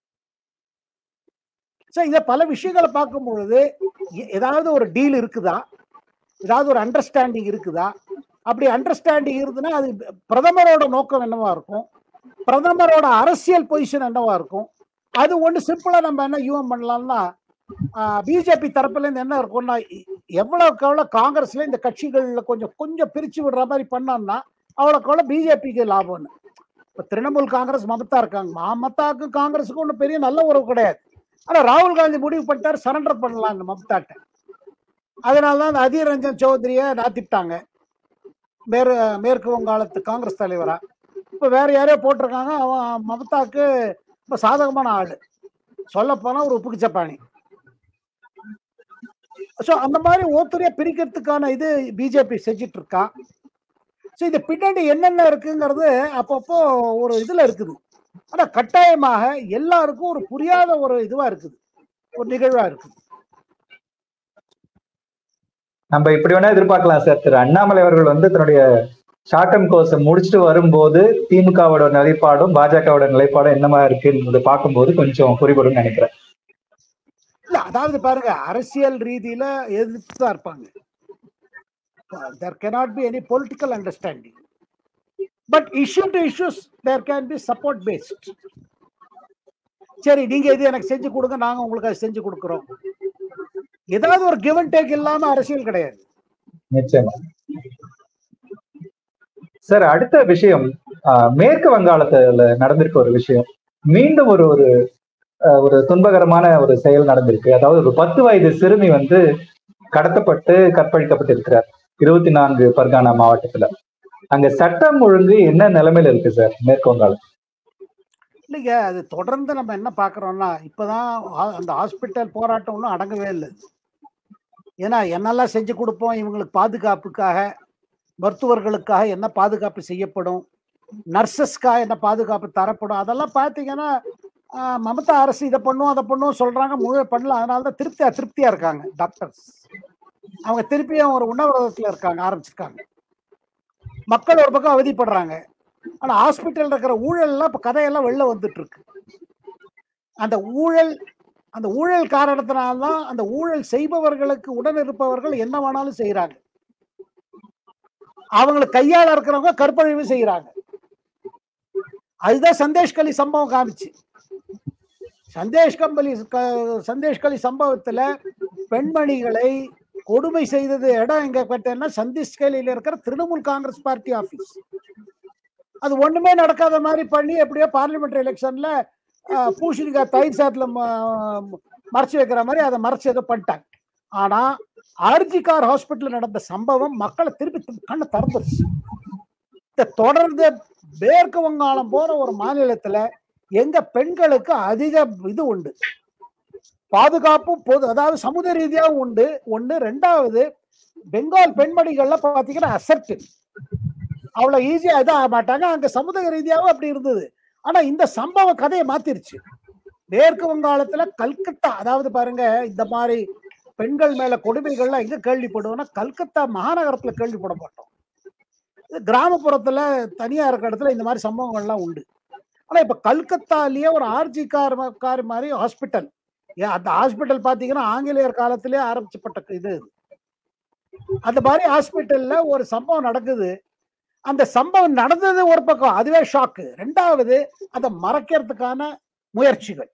ஸோ இத பல விஷயங்களை பார்க்கும் பொழுது எ- ஏதாவது ஒரு டீல் இருக்குதா ஏதாவது ஒரு அண்டர்ஸ்டாண்டிங் இருக்குதா அப்படி அண்டர்ஸ்டாண்டிங் இருந்ததுன்னா அது பிரதமரோட நோக்கம் என்னவா இருக்கும் பிரதமரோட அரசியல் பொசிஷன் என்னவா இருக்கும் அது ஒண்ணு சிம்பிளா நம்ம என்ன யூஎம் பண்ணலாம்னா பிஜேபி தரப்புல இருந்து என்ன இருக்கும்னா எ- எவ்வளவுக்கு எவ்வளவு காங்கிரஸ்ல இந்த கட்சிகள்ல கொஞ்சம் கொஞ்சம் பிரிச்சு விடுற மாதிரி பண்ணோம்னா அவ்வளோக்கு எவ்வளவு பிஜேபிக்கு லாபம்னு இப்ப திரிணாமுல் காங்கிரஸ் மமதா இருக்காங்க மமதாக்கும் காங்கிரஸுக்கும் ஒன்றும் பெரிய நல்ல உறவு கிடையாது ஆனா ராகுல் காந்தி முடிவு பண்ணிட்டாரு சரண்டர் பண்ணலாம் இந்த மமதாட்ட அதனால தான் அந்த அதீர் ரஞ்சன் சௌத்ரியை நாத்திட்டாங்க மேற்கு மேற்கு வங்காளத்து காங்கிரஸ் தலைவரா இப்ப வேற யாரையோ போட்டிருக்காங்க அவன் மமதாக்கு இப்ப சாதகமான ஆளு சொல்ல போனா ஒரு உப்புக்கு சப்பானி ஸோ அந்த மாதிரி ஒவ்வொருத்தரையா பிரிக்கிறதுக்கான இது பிஜேபி செஞ்சுட்டு இருக்கா ஸோ இது பின்னாடி என்னென்ன இருக்குங்கிறது அப்பப்போ ஒரு இதுல இருக்குது ஆனா கட்டாயமாக எல்லாருக்கும் ஒரு புரியாத ஒரு இதுவா இருக்குது ஒரு நிகழ்வா இருக்குது நம்ம இப்படி வேணா எதிர்பார்க்கலாம் சார் திரு அண்ணாமலை அவர்கள் வந்து தன்னுடைய ஷார்ட் டேர்ம் கோர்ஸ் முடிச்சுட்டு வரும்போது திமுகவோட நிலைப்பாடும் பாஜகவோட நிலைப்பாடும் என்னமா இருக்குன்னு பார்க்கும்போது கொஞ்சம் புரிபடும் நினைக்கிறேன் இல்ல அதாவது பாருங்க அரசியல் ரீதியில எதிர்த்து தான் இருப்பாங்க there cannot be any political understanding but issue to issues there can be support based சரி நீங்க இது எனக்கு செஞ்சு கொடுங்க நாங்க உங்களுக்கு அதை செஞ்சு கொடுக்குறோம் ஏதாவது ஒரு கிவ் அண்ட் டேக் இல்லாம அரசியல் கிடையாது நிச்சயமா சார் அடுத்த விஷயம் ஆஹ், மேற்கு வங்காளத்துல நடந்திருக்க ஒரு விஷயம் மீண்டும் ஒரு ஒரு ஆஹ், ஒரு துன்பகரமான ஒரு செயல் நடந்திருக்கு அதாவது ஒரு பத்து வயது சிறுமி வந்து கடத்தப்பட்டு கற்பழிக்கப்பட்டிருக்கிறார் இருபத்தி நான்கு பர்கானா மாவட்டத்துல அங்க சட்டம் ஒழுங்கு என்ன நிலைமையில இருக்கு சார் மேற்கு வங்காளம் இல்லைங்க அது தொடர்ந்து நம்ம என்ன பார்க்குறோம்னா இப்போதான் ஆ- அந்த ஹாஸ்பிட்டல் போராட்டம் ஒன்றும் அடங்கவே இல்லை ஏன்னா என்னெல்லாம் செஞ்சு கொடுப்போம் இவங்களுக்கு பாதுகாப்புக்காக மருத்துவர்களுக்காக என்ன பாதுகாப்பு செய்யப்படும் நர்சஸ்க்காக என்ன பாதுகாப்பு தரப்படும் அதெல்லாம் பார்த்தீங்கன்னா ஆஹ், மமதா அரசு இதை பண்ணும் அதை பண்ணும் சொல்றாங்க முழு பண்ணல அதனால தான் திருப்தியா திருப்தியா இருக்காங்க டாக்டர்ஸ் அவங்க திருப்பியும் ஒரு உண்ணாவிரதத்தில் இருக்காங்க ஆரம்பிச்சிருக்காங்க மக்கள் ஒரு பக்கம் அவதிப்படுறாங்க ஆனா ஹாஸ்பிட்டல் இருக்கிற ஊழல்லாம் இப்ப கதையெல்லாம் வெளில வந்துட்டு இருக்கு அந்த ஊழல் அந்த ஊழல் காரணத்தினால்தான் அந்த ஊழல் செய்பவர்களுக்கு உடன் இருப்பவர்கள் என்ன வேணாலும் செய்யறாங்க அவங்களுக்கு கையால இருக்கிறவங்க கற்பழிவு செய்யறாங்க அதுதான் சந்தேஷ் கலி சம்பவம் காமிச்சு சந்தேஷ் கம்பளி க- சந்தேஷ் கலி சம்பவத்துல பெண்மணிகளை கொடுமை செய்தது இடம் எங்க கேட்டேன்னா சந்தேஷ் கலியில இருக்கிற திரிணாமுல் காங்கிரஸ் பார்ட்டி ஆபீஸ் அது ஒண்ணுமே நடக்காத மாதிரி பண்ணி எப்படியோ பார்லிமெண்ட் எலெக்ஷன்ல பூஷணிக்காய் தயிர் சாத்துல ம- மறைச்சு வைக்கிற மாதிரி அதை மறைச்சு ஏதோ பண்ணிட்டாங்க ஆனா ஆர்ஜிகார் ஹாஸ்பிட்டல் நடந்த சம்பவம் மக்களை திருப்பி திருப்பி கண்ணை திறந்துருச்சு இதை தொடர்ந்து மேற்கு வங்காளம் போற ஒரு மாநிலத்துல எங்க பெண்களுக்கு அதிக இது உண்டு பாதுகாப்பும் பொது அதாவது சமூக ரீதியாகவும் உண்டு ஒண்ணு ரெண்டாவது பெங்கால் பெண்மணிகள்ல பாத்தீங்கன்னா அசர்ட் அவ்வளவு ஈஸியா இதாக ஆக மாட்டாங்க அங்க சமுதாய ரீதியாகவும் அப்படி இருந்தது ஆனா இந்த சம்பவ கதையை மாத்திருச்சு மேற்கு வங்காளத்துல கல்கத்தா அதாவது பாருங்க இந்த மாதிரி பெண்கள் மேல கொடுமைகள்லாம் எங்க கேள்விப்படுவோம்னா கல்கத்தா மாநகரத்துல கேள்விப்பட மாட்டோம் இது கிராமப்புறத்துல தனியா இருக்கிற இடத்துல இந்த மாதிரி சம்பவங்கள்லாம் உண்டு ஆனா இப்ப கல்கத்தாலேயே ஒரு ஆர்ஜி கார் கார் மாதிரி ஹாஸ்பிட்டல் ஏன் அந்த ஹாஸ்பிட்டல் பாத்தீங்கன்னா ஆங்கிலேயர் காலத்திலே ஆரம்பிச்சப்பட்ட இது அந்த மாதிரி ஹாஸ்பிட்டல்ல ஒரு சம்பவம் நடக்குது அந்த சம்பவம் நடந்தது ஒரு பக்கம் அதுவே ஷாக்கு ரெண்டாவது அதை மறைக்கிறதுக்கான முயற்சிகள்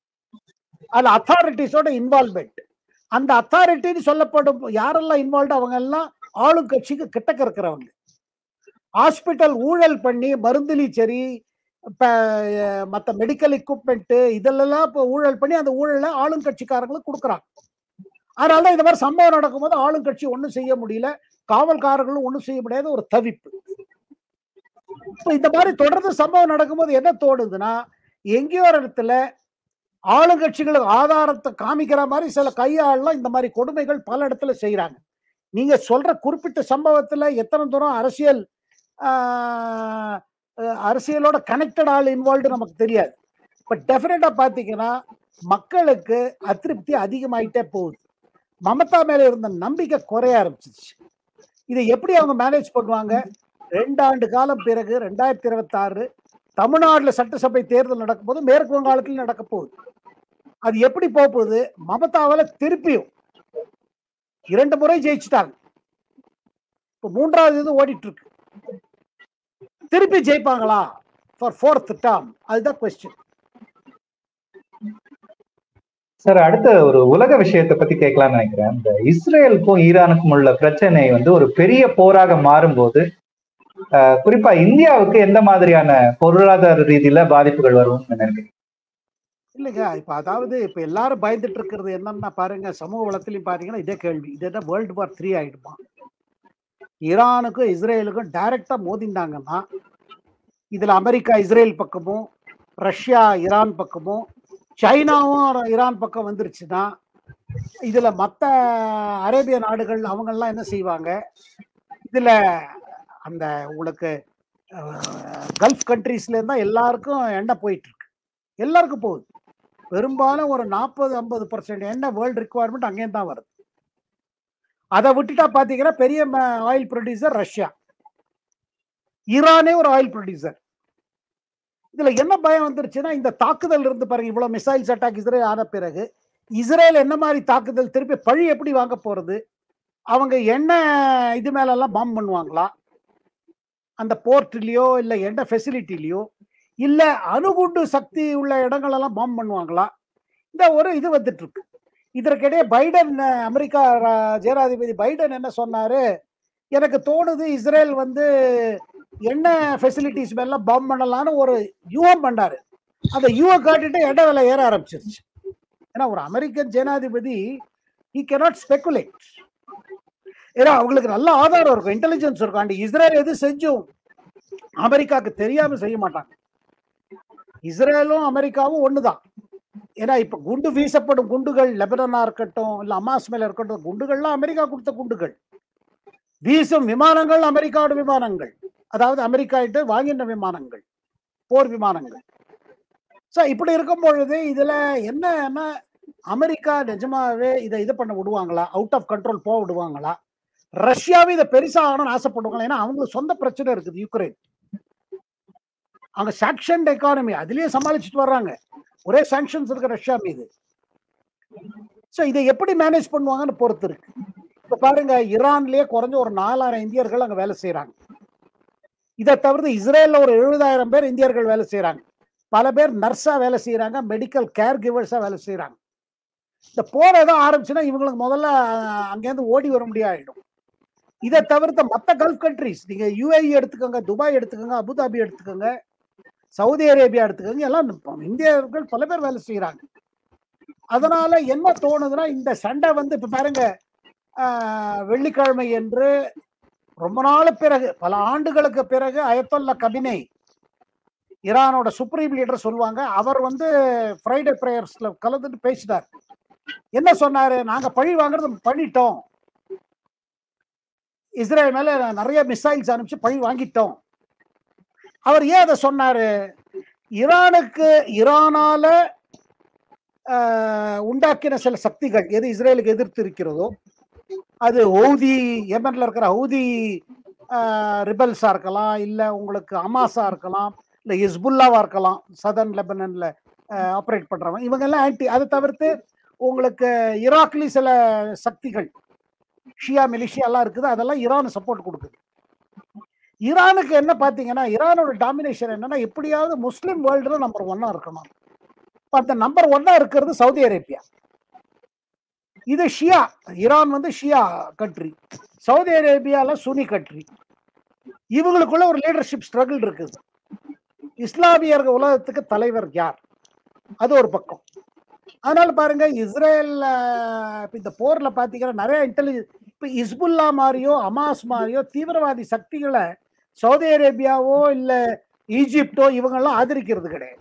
அது அத்தாரிட்டிஸோட இன்வால்மெண்ட் அந்த அத்தாரிட்டின்னு சொல்லப்படும் யாரெல்லாம் இன்வால்வ் அவங்க எல்லாம் ஆளும் கட்சிக்கு கிட்டக்க இருக்கிறவங்க ஹாஸ்பிட்டல் ஊழல் பண்ணி மருந்துலி சரி இப்போ மற்ற மெடிக்கல் எக்யூப்மெண்ட்டு இதெல்லாம் இப்போ ஊழல் பண்ணி அந்த ஊழலை ஆளுங்கட்சிக்காரங்களுக்கு கொடுக்குறாங்க அதனால தான் இந்த மாதிரி சம்பவம் நடக்கும்போது ஆளுங்கட்சி ஒன்றும் செய்ய முடியல காவல்காரர்களும் ஒன்றும் செய்ய முடியாத ஒரு தவிப்பு இப்போ இந்த மாதிரி தொடர்ந்து சம்பவம் நடக்கும்போது என்ன தோணுதுன்னா எங்கேயோ ஒரு இடத்துல ஆளுங்கட்சிகளுக்கு ஆதாரத்தை காமிக்கிற மாதிரி சில கையாளலாம் இந்த மாதிரி கொடுமைகள் பல இடத்துல செய்யறாங்க நீங்க சொல்ற குறிப்பிட்ட சம்பவத்துல எத்தனை தூரம் அரசியல் ஆஹ், அஹ், அரசியலோட கனெக்டட் ஆள் இன்வால்வ்டு நமக்கு தெரியாது பட் டெஃபினட்டா பாத்தீங்கன்னா மக்களுக்கு அதிருப்தி அதிகமாயிட்டே போகுது மமதா மேல இருந்த நம்பிக்கை குறைய ஆரம்பிச்சிச்சு இதை எப்படி அவங்க மேனேஜ் பண்ணுவாங்க ரெண்டு ஆண்டு காலம் பிறகு ரெண்டாயிரத்தி இருபத்தி ஆறு தமிழ்நாடுல சட்டசபை தேர்தல் நடக்கும்போது மேற்கு வங்காளத்தில் நடக்க போகுது அது எப்படி போக போகுது மமதாவால திருப்பியும் இரண்டு முறை ஜெயிச்சிட்டாங்க இப்போ மூன்றாவது இது ஓடிட்டு இருக்கு திருப்பி ஜெயிப்பாங்களா ஃபார் ஃபோர்த் டேர்ம் அதுதான் கொஸ்டின் சார் அடுத்த ஒரு உலக விஷயத்தை பத்தி கேட்கலாம்னு நினைக்கிறேன் இந்த இஸ்ரேலுக்கும் ஈரானுக்கும் உள்ள பிரச்சனை வந்து ஒரு பெரிய போராக மாறும்போது ஆஹ், குறிப்பா இந்தியாவுக்கு எந்த மாதிரியான பொருளாதார ரீதியில பாதிப்புகள் வரும்னு நினைக்கிறேன் இல்லைங்க இப்ப அதாவது இப்ப எல்லாரும் பயந்துட்டு இருக்கிறது என்னன்னா பாருங்க சமூக வளத்திலையும் பாத்தீங்கன்னா இதே கேள்வி இது என்ன வேர்ல்டு வார் த்ரீ ஆயிடுமா ஈரானுக்கும் இஸ்ரேலுக்கும் டைரக்டா மோதிண்டாங்கன்னா இதுல அமெரிக்கா இஸ்ரேல் பக்கமும் ரஷ்யா ஈரான் பக்கமும் சைனாவும் ஈரான் பக்கம் வந்துருச்சுன்னா இதுல மத்த அரேபிய நாடுகள் அவங்கெல்லாம் என்ன செய்வாங்க இதுல அந்த உங்களுக்கு அஹ், கல்ஃப் கண்ட்ரீஸ்ல இருந்தா எல்லாருக்கும் எண்ணெய் போயிட்டு இருக்கு எல்லாருக்கும் போகுது பெரும்பாலும் ஒரு நாற்பது ஐம்பது பர்சன்ட் எண்ணெய் வேர்ல்டு ரிக்குவயர்மெண்ட் அங்கேயும் தான் வருது அதை விட்டுட்டா பாத்தீங்கன்னா பெரிய ஆயில் ப்ரொடியூசர் ரஷ்யா ஈரானே ஒரு ஆயில் ப்ரொடியூசர் இதுல என்ன பயம் வந்துருச்சுன்னா இந்த தாக்குதல் இருந்து பாருங்க இவ்வளவு மிசைல்ஸ் அட்டாக் இஸ்ரேல் ஆன பிறகு இஸ்ரேல் என்ன மாதிரி தாக்குதல் திருப்பி பழி எப்படி வாங்க போறது அவங்க என்ன இது மேல எல்லாம் பாம்பு பண்ணுவாங்களா அந்த போர்ட்லயோ இல்ல என்ன ஃபெசிலிட்டிலயோ இல்ல அணுகுண்டு சக்தி உள்ள இடங்களெல்லாம் பாம்பு பண்ணுவாங்களா இந்த ஒரு இது வந்துட்டு இருக்கு இதற்கிடையே பைடன் அஹ், அமெரிக்கா ர- ஜனாதிபதி பைடன் என்ன சொன்னாரு எனக்கு தோணுது இஸ்ரேல் வந்து என்ன ஃபெசிலிட்டிஸ் மேல பாம்பு பண்ணலாம்னு ஒரு யூகம் பண்ணாரு அந்த யூகம் காட்டிட்டு இட விலை ஏற ஆரம்பிச்சிருச்சு ஏன்னா ஒரு அமெரிக்கன் ஜனாதிபதி he cannot speculate ஏன்னா அவங்களுக்கு நல்ல ஆதாரம் இருக்கும் இன்டெலிஜென்ஸ் இருக்கும் அண்ட் இஸ்ரேல் எது செஞ்சும் அமெரிக்காவுக்கு தெரியாம செய்ய மாட்டாங்க இஸ்ரேலும் அமெரிக்காவும் ஒண்ணுதான் ஏன்னா இப்ப குண்டு வீசப்படும் குண்டுகள் லெபனனா இருக்கட்டும் இல்ல அமாஸ் மேல இருக்கட்டும் குண்டுகள்லாம் அமெரிக்கா கொடுத்த குண்டுகள் வீசும் விமானங்கள் அமெரிக்காவோட விமானங்கள் அதாவது அமெரிக்கா கிட்ட வாங்கின விமானங்கள் போர் விமானங்கள் ஸோ இப்படி இருக்கும் பொழுது இதுல என்னன்னா அமெரிக்கா நிஜமாவே இதை இது பண்ண விடுவாங்களா அவுட் ஆஃப் கண்ட்ரோல் போக விடுவாங்களா ரஷ்யாவே இதை பெருசா ஆகணும்னு ஆசைப்படுவாங்களா ஏன்னா அவங்களுக்கு சொந்த பிரச்சனை இருக்குது யுக்ரைன் அவங்க சாங்ஷன் எக்கானமி அதுலயே சமாளிச்சுட்டு வர்றாங்க ஒரே சாங்ஷன்ஸ் இருக்கு ரஷ்யா மீது ஸோ இதை எப்படி மேனேஜ் பண்ணுவாங்கன்னு பொறுத்து இருக்கு இப்ப பாருங்க ஈரான்லயே குறைஞ்ச ஒரு நாலாயிரம் இந்தியர்கள் அங்க வேலை செய்யறாங்க இதை தவிர்த்து இஸ்ரேல்ல ஒரு எழுபதாயிரம் பேர் இந்தியர்கள் வேலை செய்யறாங்க பல பேர் நர்ஸா வேலை செய்யறாங்க மெடிக்கல் கேர் கிவர்ஸா வேலை செய்யறாங்க இந்த போர் ஏதோ ஆரம்பிச்சுன்னா இவங்களுக்கு முதல்ல அஹ், அங்கேருந்து ஓடி வர முடியாயிடும் இதை தவிர்த்த மற்ற கல்ஃப் கண்ட்ரிஸ் நீங்க யுஏஇ எடுத்துக்கோங்க துபாய் எடுத்துக்கோங்க அபுதாபி எடுத்துக்கோங்க சவுதி அரேபியா எடுத்துக்கோங்க எல்லாம் இப்ப இந்தியர்கள் பல பேர் வேலை செய்யறாங்க அதனால என்ன தோணுதுன்னா இந்த சண்டை வந்து இப்ப பாருங்க ஆஹ், வெள்ளிக்கிழமை என்று ரொம்ப நாள் பிறகு பல ஆண்டுகளுக்கு பிறகு அயத்தொல்லா கபினை ஈரானோட சுப்ரீம் லீடர் சொல்லுவாங்க அவர் வந்து ஃப்ரைடே ப்ரேயர்ஸ்ல கலந்துட்டு பேசிட்டார் என்ன சொன்னாரு நாங்க பழி வாங்குறது பண்ணிட்டோம் இஸ்ரேல் மேல நிறைய மிசைல்ஸ் அனுப்பிச்சு பழி வாங்கிட்டோம் அவர் ஏன் அதை சொன்னாரு ஈரானுக்கு ஈரானால ஆஹ், உண்டாக்கின சில சக்திகள் எது இஸ்ரேலுக்கு எதிர்த்து இருக்கிறதோ அது ஹவுதி யெமன்ல இருக்கிற ஹவுதி ரிபல்ஸா இருக்கலாம் இல்ல உங்களுக்கு அமாஸா இருக்கலாம் இல்ல ஹிஸ்புல்லாவா இருக்கலாம் சதர்ன் லெபனன்ல ஆப்ரேட் பண்றவங்க இவங்க எல்லாம் ஆன்டி அதை தவிர்த்து உங்களுக்கு ஈராக்லி சில சக்திகள் ஷியா மிலிஷியா எல்லாம் இருக்குது அதெல்லாம் ஈரான் சப்போர்ட் கொடுக்குது ஈரானுக்கு என்ன பாத்தீங்கன்னா ஈரானோட டாமினேஷன் என்னன்னா எப்படியாவது முஸ்லிம் வேர்ல்டுல நம்பர் ஒன்னா இருக்கணும் இப்ப அந்த நம்பர் ஒன்னா இருக்கிறது சவுதி அரேபியா இது ஷியா ஈரான் வந்து ஷியா கண்ட்ரி சவுதி அரேபியால சுனி கண்ட்ரி இவங்களுக்குள்ள ஒரு லீடர்ஷிப் ஸ்ட்ரகிள் இருக்குது இஸ்லாமியர்கள் உலகத்துக்கு தலைவர் யார் அது ஒரு பக்கம் அதனால பாருங்க இஸ்ரேல் அஹ், இப்ப இந்த போர்ல பாத்தீங்கன்னா நிறைய இன்டெலிஜென்ஸ் இப்ப இஸ்புல்லா மாதிரியோ அமாஸ் மாதிரியோ தீவிரவாதி சக்திகளை சவுதி அரேபியாவோ இல்ல ஈஜிப்டோ இவங்கெல்லாம் ஆதரிக்கிறது கிடையாது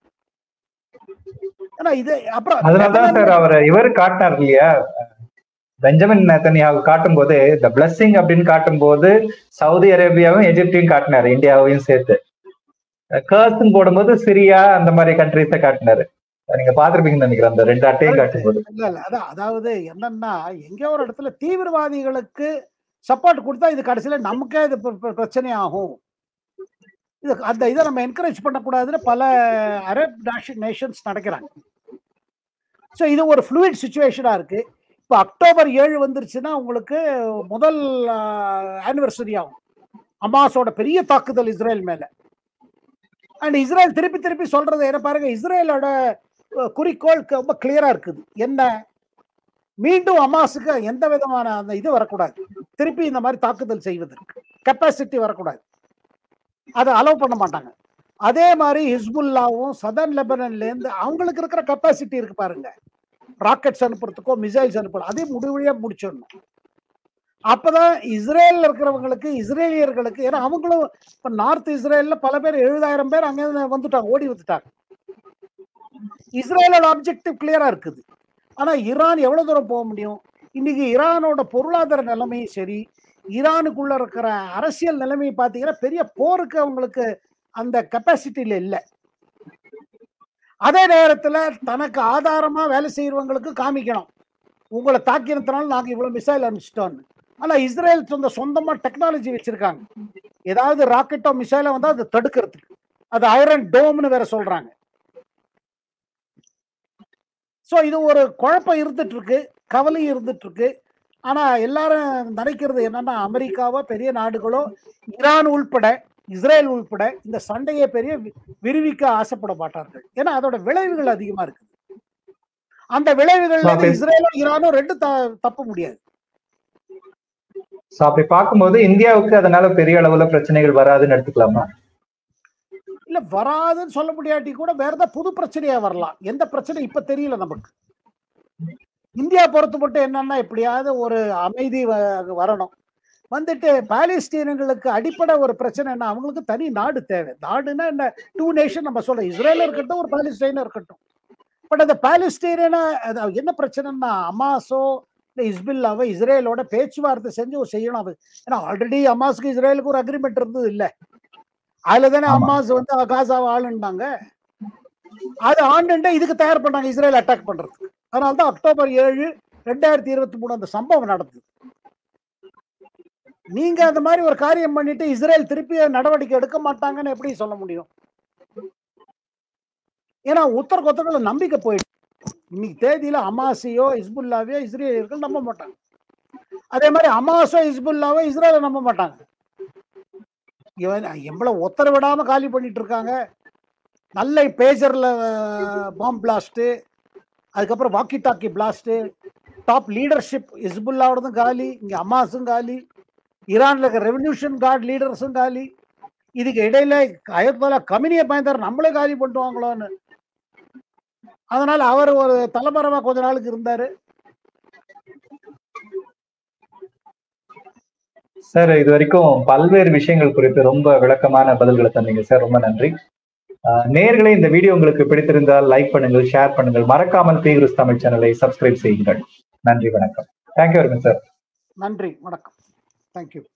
ஏன்னா இது அப்புறம் அதனாலதான் சார் அவர் இவர் காட்டினார் இல்லையா பெஞ்சமின் நேத்தன்யாவு காட்டும் போது இந்த பிளஸ்ஸிங் அப்படின்னு காட்டும் போது சவுதி அரேபியாவும் எஜிப்டையும் காட்டினாரு இந்தியாவையும் சேர்த்து கர்ஸ்ன்னு போடும்போது சிரியா அந்த மாதிரி கண்ட்ரிஸை காட்டினாரு நீங்க பாத்திருப்பீங்கன்னு நினைக்கிறேன் அந்த ரெண்டு அட்டையும் காட்டும் போது இல்ல இல்ல அதான் அதாவது என்னன்னா எங்கேயோ ஒரு இடத்துல தீவிரவாதிகளுக்கு சப்போர்ட் கொடுத்தா இது கடைசியில நமக்கே இது பிர- பிர- பிரச்சனை ஆகும் இது அந்த இதை நம்ம என்கரேஜ் பண்ணக்கூடாதுன்னு பல அரப் நேஷன்ஸ் நடக்கிறாங்க ஸோ இது ஒரு ஃப்ளூயிட் சுச்சுவேஷனா இருக்கு இப்போ அக்டோபர் ஏழு வந்துருச்சுன்னா உங்களுக்கு முதல் ஆனிவர்சரி ஆகும் அமாஸோட பெரிய தாக்குதல் இஸ்ரேல் மேல அண்ட் இஸ்ரேல் திருப்பி திருப்பி சொல்றது என்ன பாருங்க இஸ்ரேலோட அஹ், குறிக்கோள் க- ரொம்ப கிளியரா இருக்குது என்ன மீண்டும் அமாஸுக்கு எந்த விதமான அந்த இது வரக்கூடாது திருப்பி இந்த மாதிரி தாக்குதல் செய்வதற்கு கெப்பாசிட்டி வரக்கூடாது அதை அலோவ் பண்ண மாட்டாங்க அதே மாதிரி ஹிஸ்புல்லாவும் சதர்ன் லெபனன்ல இருந்து அவங்களுக்கு இருக்கிற கெப்பாசிட்டி இருக்கு பாருங்க ராக்கெட்ஸ் அனுப்புறதுக்கோ மிசைல்ஸ் அனுப்புறது அதே முடிவழியா முடிச்சிடணும் அப்பதான் இஸ்ரேல்ல இருக்கிறவங்களுக்கு இஸ்ரேலியர்களுக்கு ஏன்னா அவங்களும் இப்ப நார்த் இஸ்ரேல்ல பல பேர் எழுபதாயிரம் பேர் அங்க இருந்து வந்துட்டாங்க ஓடி வந்துட்டாங்க இஸ்ரேலோட அப்ஜெக்டிவ் கிளியரா இருக்குது ஆனா ஈரான் எவ்வளவு தூரம் போக முடியும் இன்னைக்கு ஈரானோட பொருளாதார நிலைமையும் சரி ஈரானுக்குள்ள இருக்கிற அரசியல் நிலைமையை பார்த்தீங்கன்னா பெரிய போருக்கு அவங்களுக்கு அந்த கெப்பாசிட்டியில இல்லை அதே நேரத்துல தனக்கு ஆதாரமா வேலை செய்யறவங்களுக்கு காமிக்கணும் உங்களை தாக்கினதுனால நாங்க இவ்வளவு மிசைல் அனுப்பிச்சிட்டோம்னு ஆனா இஸ்ரேல் சொந்த சொந்தமா டெக்னாலஜி வச்சிருக்காங்க ஏதாவது ராக்கெட்டோ மிசைலோ வந்தா அதை தடுக்கிறதுக்கு அது ஐரன் டோம்னு வேற சொல்றாங்க ஸோ இது ஒரு குழப்பம் இருந்துட்டு இருக்கு கவலை இருந்துட்டு இருக்கு ஆனா எல்லாரும் நினைக்கிறது என்னன்னா அமெரிக்காவோ பெரிய நாடுகளோ ஈரான் உள்பட இஸ்ரேல் உள்பட இந்த சண்டையை பெரிய வி- விரிவிக்க ஆசைப்பட மாட்டார்கள் ஏன்னா அதோட விளைவுகள் அதிகமா இருக்கு அந்த விளைவுகள் Okay. இஸ்ரேலும் ஈரானும் ரெண்டு த- தப்ப முடியாது சோ அப்படி பார்க்கும்போது இந்தியாவுக்கு அதனால பெரிய அளவுல பிரச்சனைகள் வராதுன்னு எடுத்துக்கலாமா இல்ல வராதுன்னு சொல்ல முடியாட்டி கூட வேற ஏதாவது புது பிரச்சனையா வரலாம் எந்த பிரச்சனை இப்ப தெரியல நமக்கு இந்தியா பொறுத்து மட்டும் என்னன்னா எப்படியாவது ஒரு அமைதி வ- வரணும் வந்துட்டு பாலஸ்தீனங்களுக்கு அடிப்படை ஒரு பிரச்சனை என்ன அவங்களுக்கு தனி நாடு தேவை நாடுன்னா என்ன டூ நேஷன் நம்ம சொல்ல இஸ்ரேலும் இருக்கட்டும் ஒரு பாலஸ்தீனும் இருக்கட்டும் பட் அந்த பாலஸ்தீனா அது என்ன பிரச்சனைன்னா அமாஸோ இல்லை இஸ்பில்லாவோ இஸ்ரேலோட பேச்சுவார்த்தை செஞ்சு ஒரு செய்யணும் அது ஏன்னா ஆல்ரெடி அமாஸுக்கு இஸ்ரேலுக்கு ஒரு அக்ரிமெண்ட் இருந்தது இல்லை அதுல தானே ஆமா. அம்மாஸ் வந்து காசாவை ஆளுண்டாங்க அது ஆண்டுண்டே இதுக்கு தயார் பண்ணாங்க இஸ்ரேல் அட்டாக் பண்றதுக்கு அதனால தான் அக்டோபர் ஏழு ரெண்டாயிரத்தி இருபத்தி மூணு அந்த சம்பவம் நடந்தது நீங்க அந்த மாதிரி ஒரு காரியம் பண்ணிட்டு இஸ்ரேல் திருப்பி நடவடிக்கை எடுக்க மாட்டாங்கன்னு எப்படி சொல்ல முடியும் ஏன்னா உத்தர கொத்தகளை நம்பிக்கை போயிடுச்சு இன்னைக்கு தேதியில அமாசியோ இஸ்புல்லாவையோ இஸ்ரேலியர்கள் நம்ப மாட்டாங்க அதே மாதிரி அமாசோ இஸ்புல்லாவோ இஸ்ரேலை நம்ப மாட்டாங்க இவன் எவ்வளவு உத்தரவிடாம காலி பண்ணிட்டு இருக்காங்க நல்ல பேஜர்ல பாம் பிளாஸ்ட் அதுக்கப்புறம் walkie talkie blast top leadership இஸ்புல்லாவோடதும் காலி இங்க அமாஸும் காலி ஈரான்ல இருக்க ரெவல்யூஷன் கார்டு லீடர்ஸும் காலி இதுக்கு இடையில அயத்தோல கமினியை பயந்தார் நம்மளே காலி பண்ணுவாங்களோன்னு அதனால அவர் ஒரு தலைமறைவா கொஞ்ச நாளுக்கு இருந்தாரு சார் இது வரைக்கும் பல்வேறு விஷயங்கள் குறித்து ரொம்ப விளக்கமான பதில்களை தந்தீங்க சார் ரொம்ப நன்றி ஆஹ் நேயர்களே இந்த வீடியோ உங்களுக்கு பிடித்திருந்தால் லைக் பண்ணுங்கள் ஷேர் பண்ணுங்கள் மறக்காமல் பீகுருஸ் தமிழ் சேனலை சப்ஸ்கிரைப் செய்யுங்கள் நன்றி வணக்கம் தேங்க்யூ வெரி மச் சார் நன்றி வணக்கம் தேங்க்யூ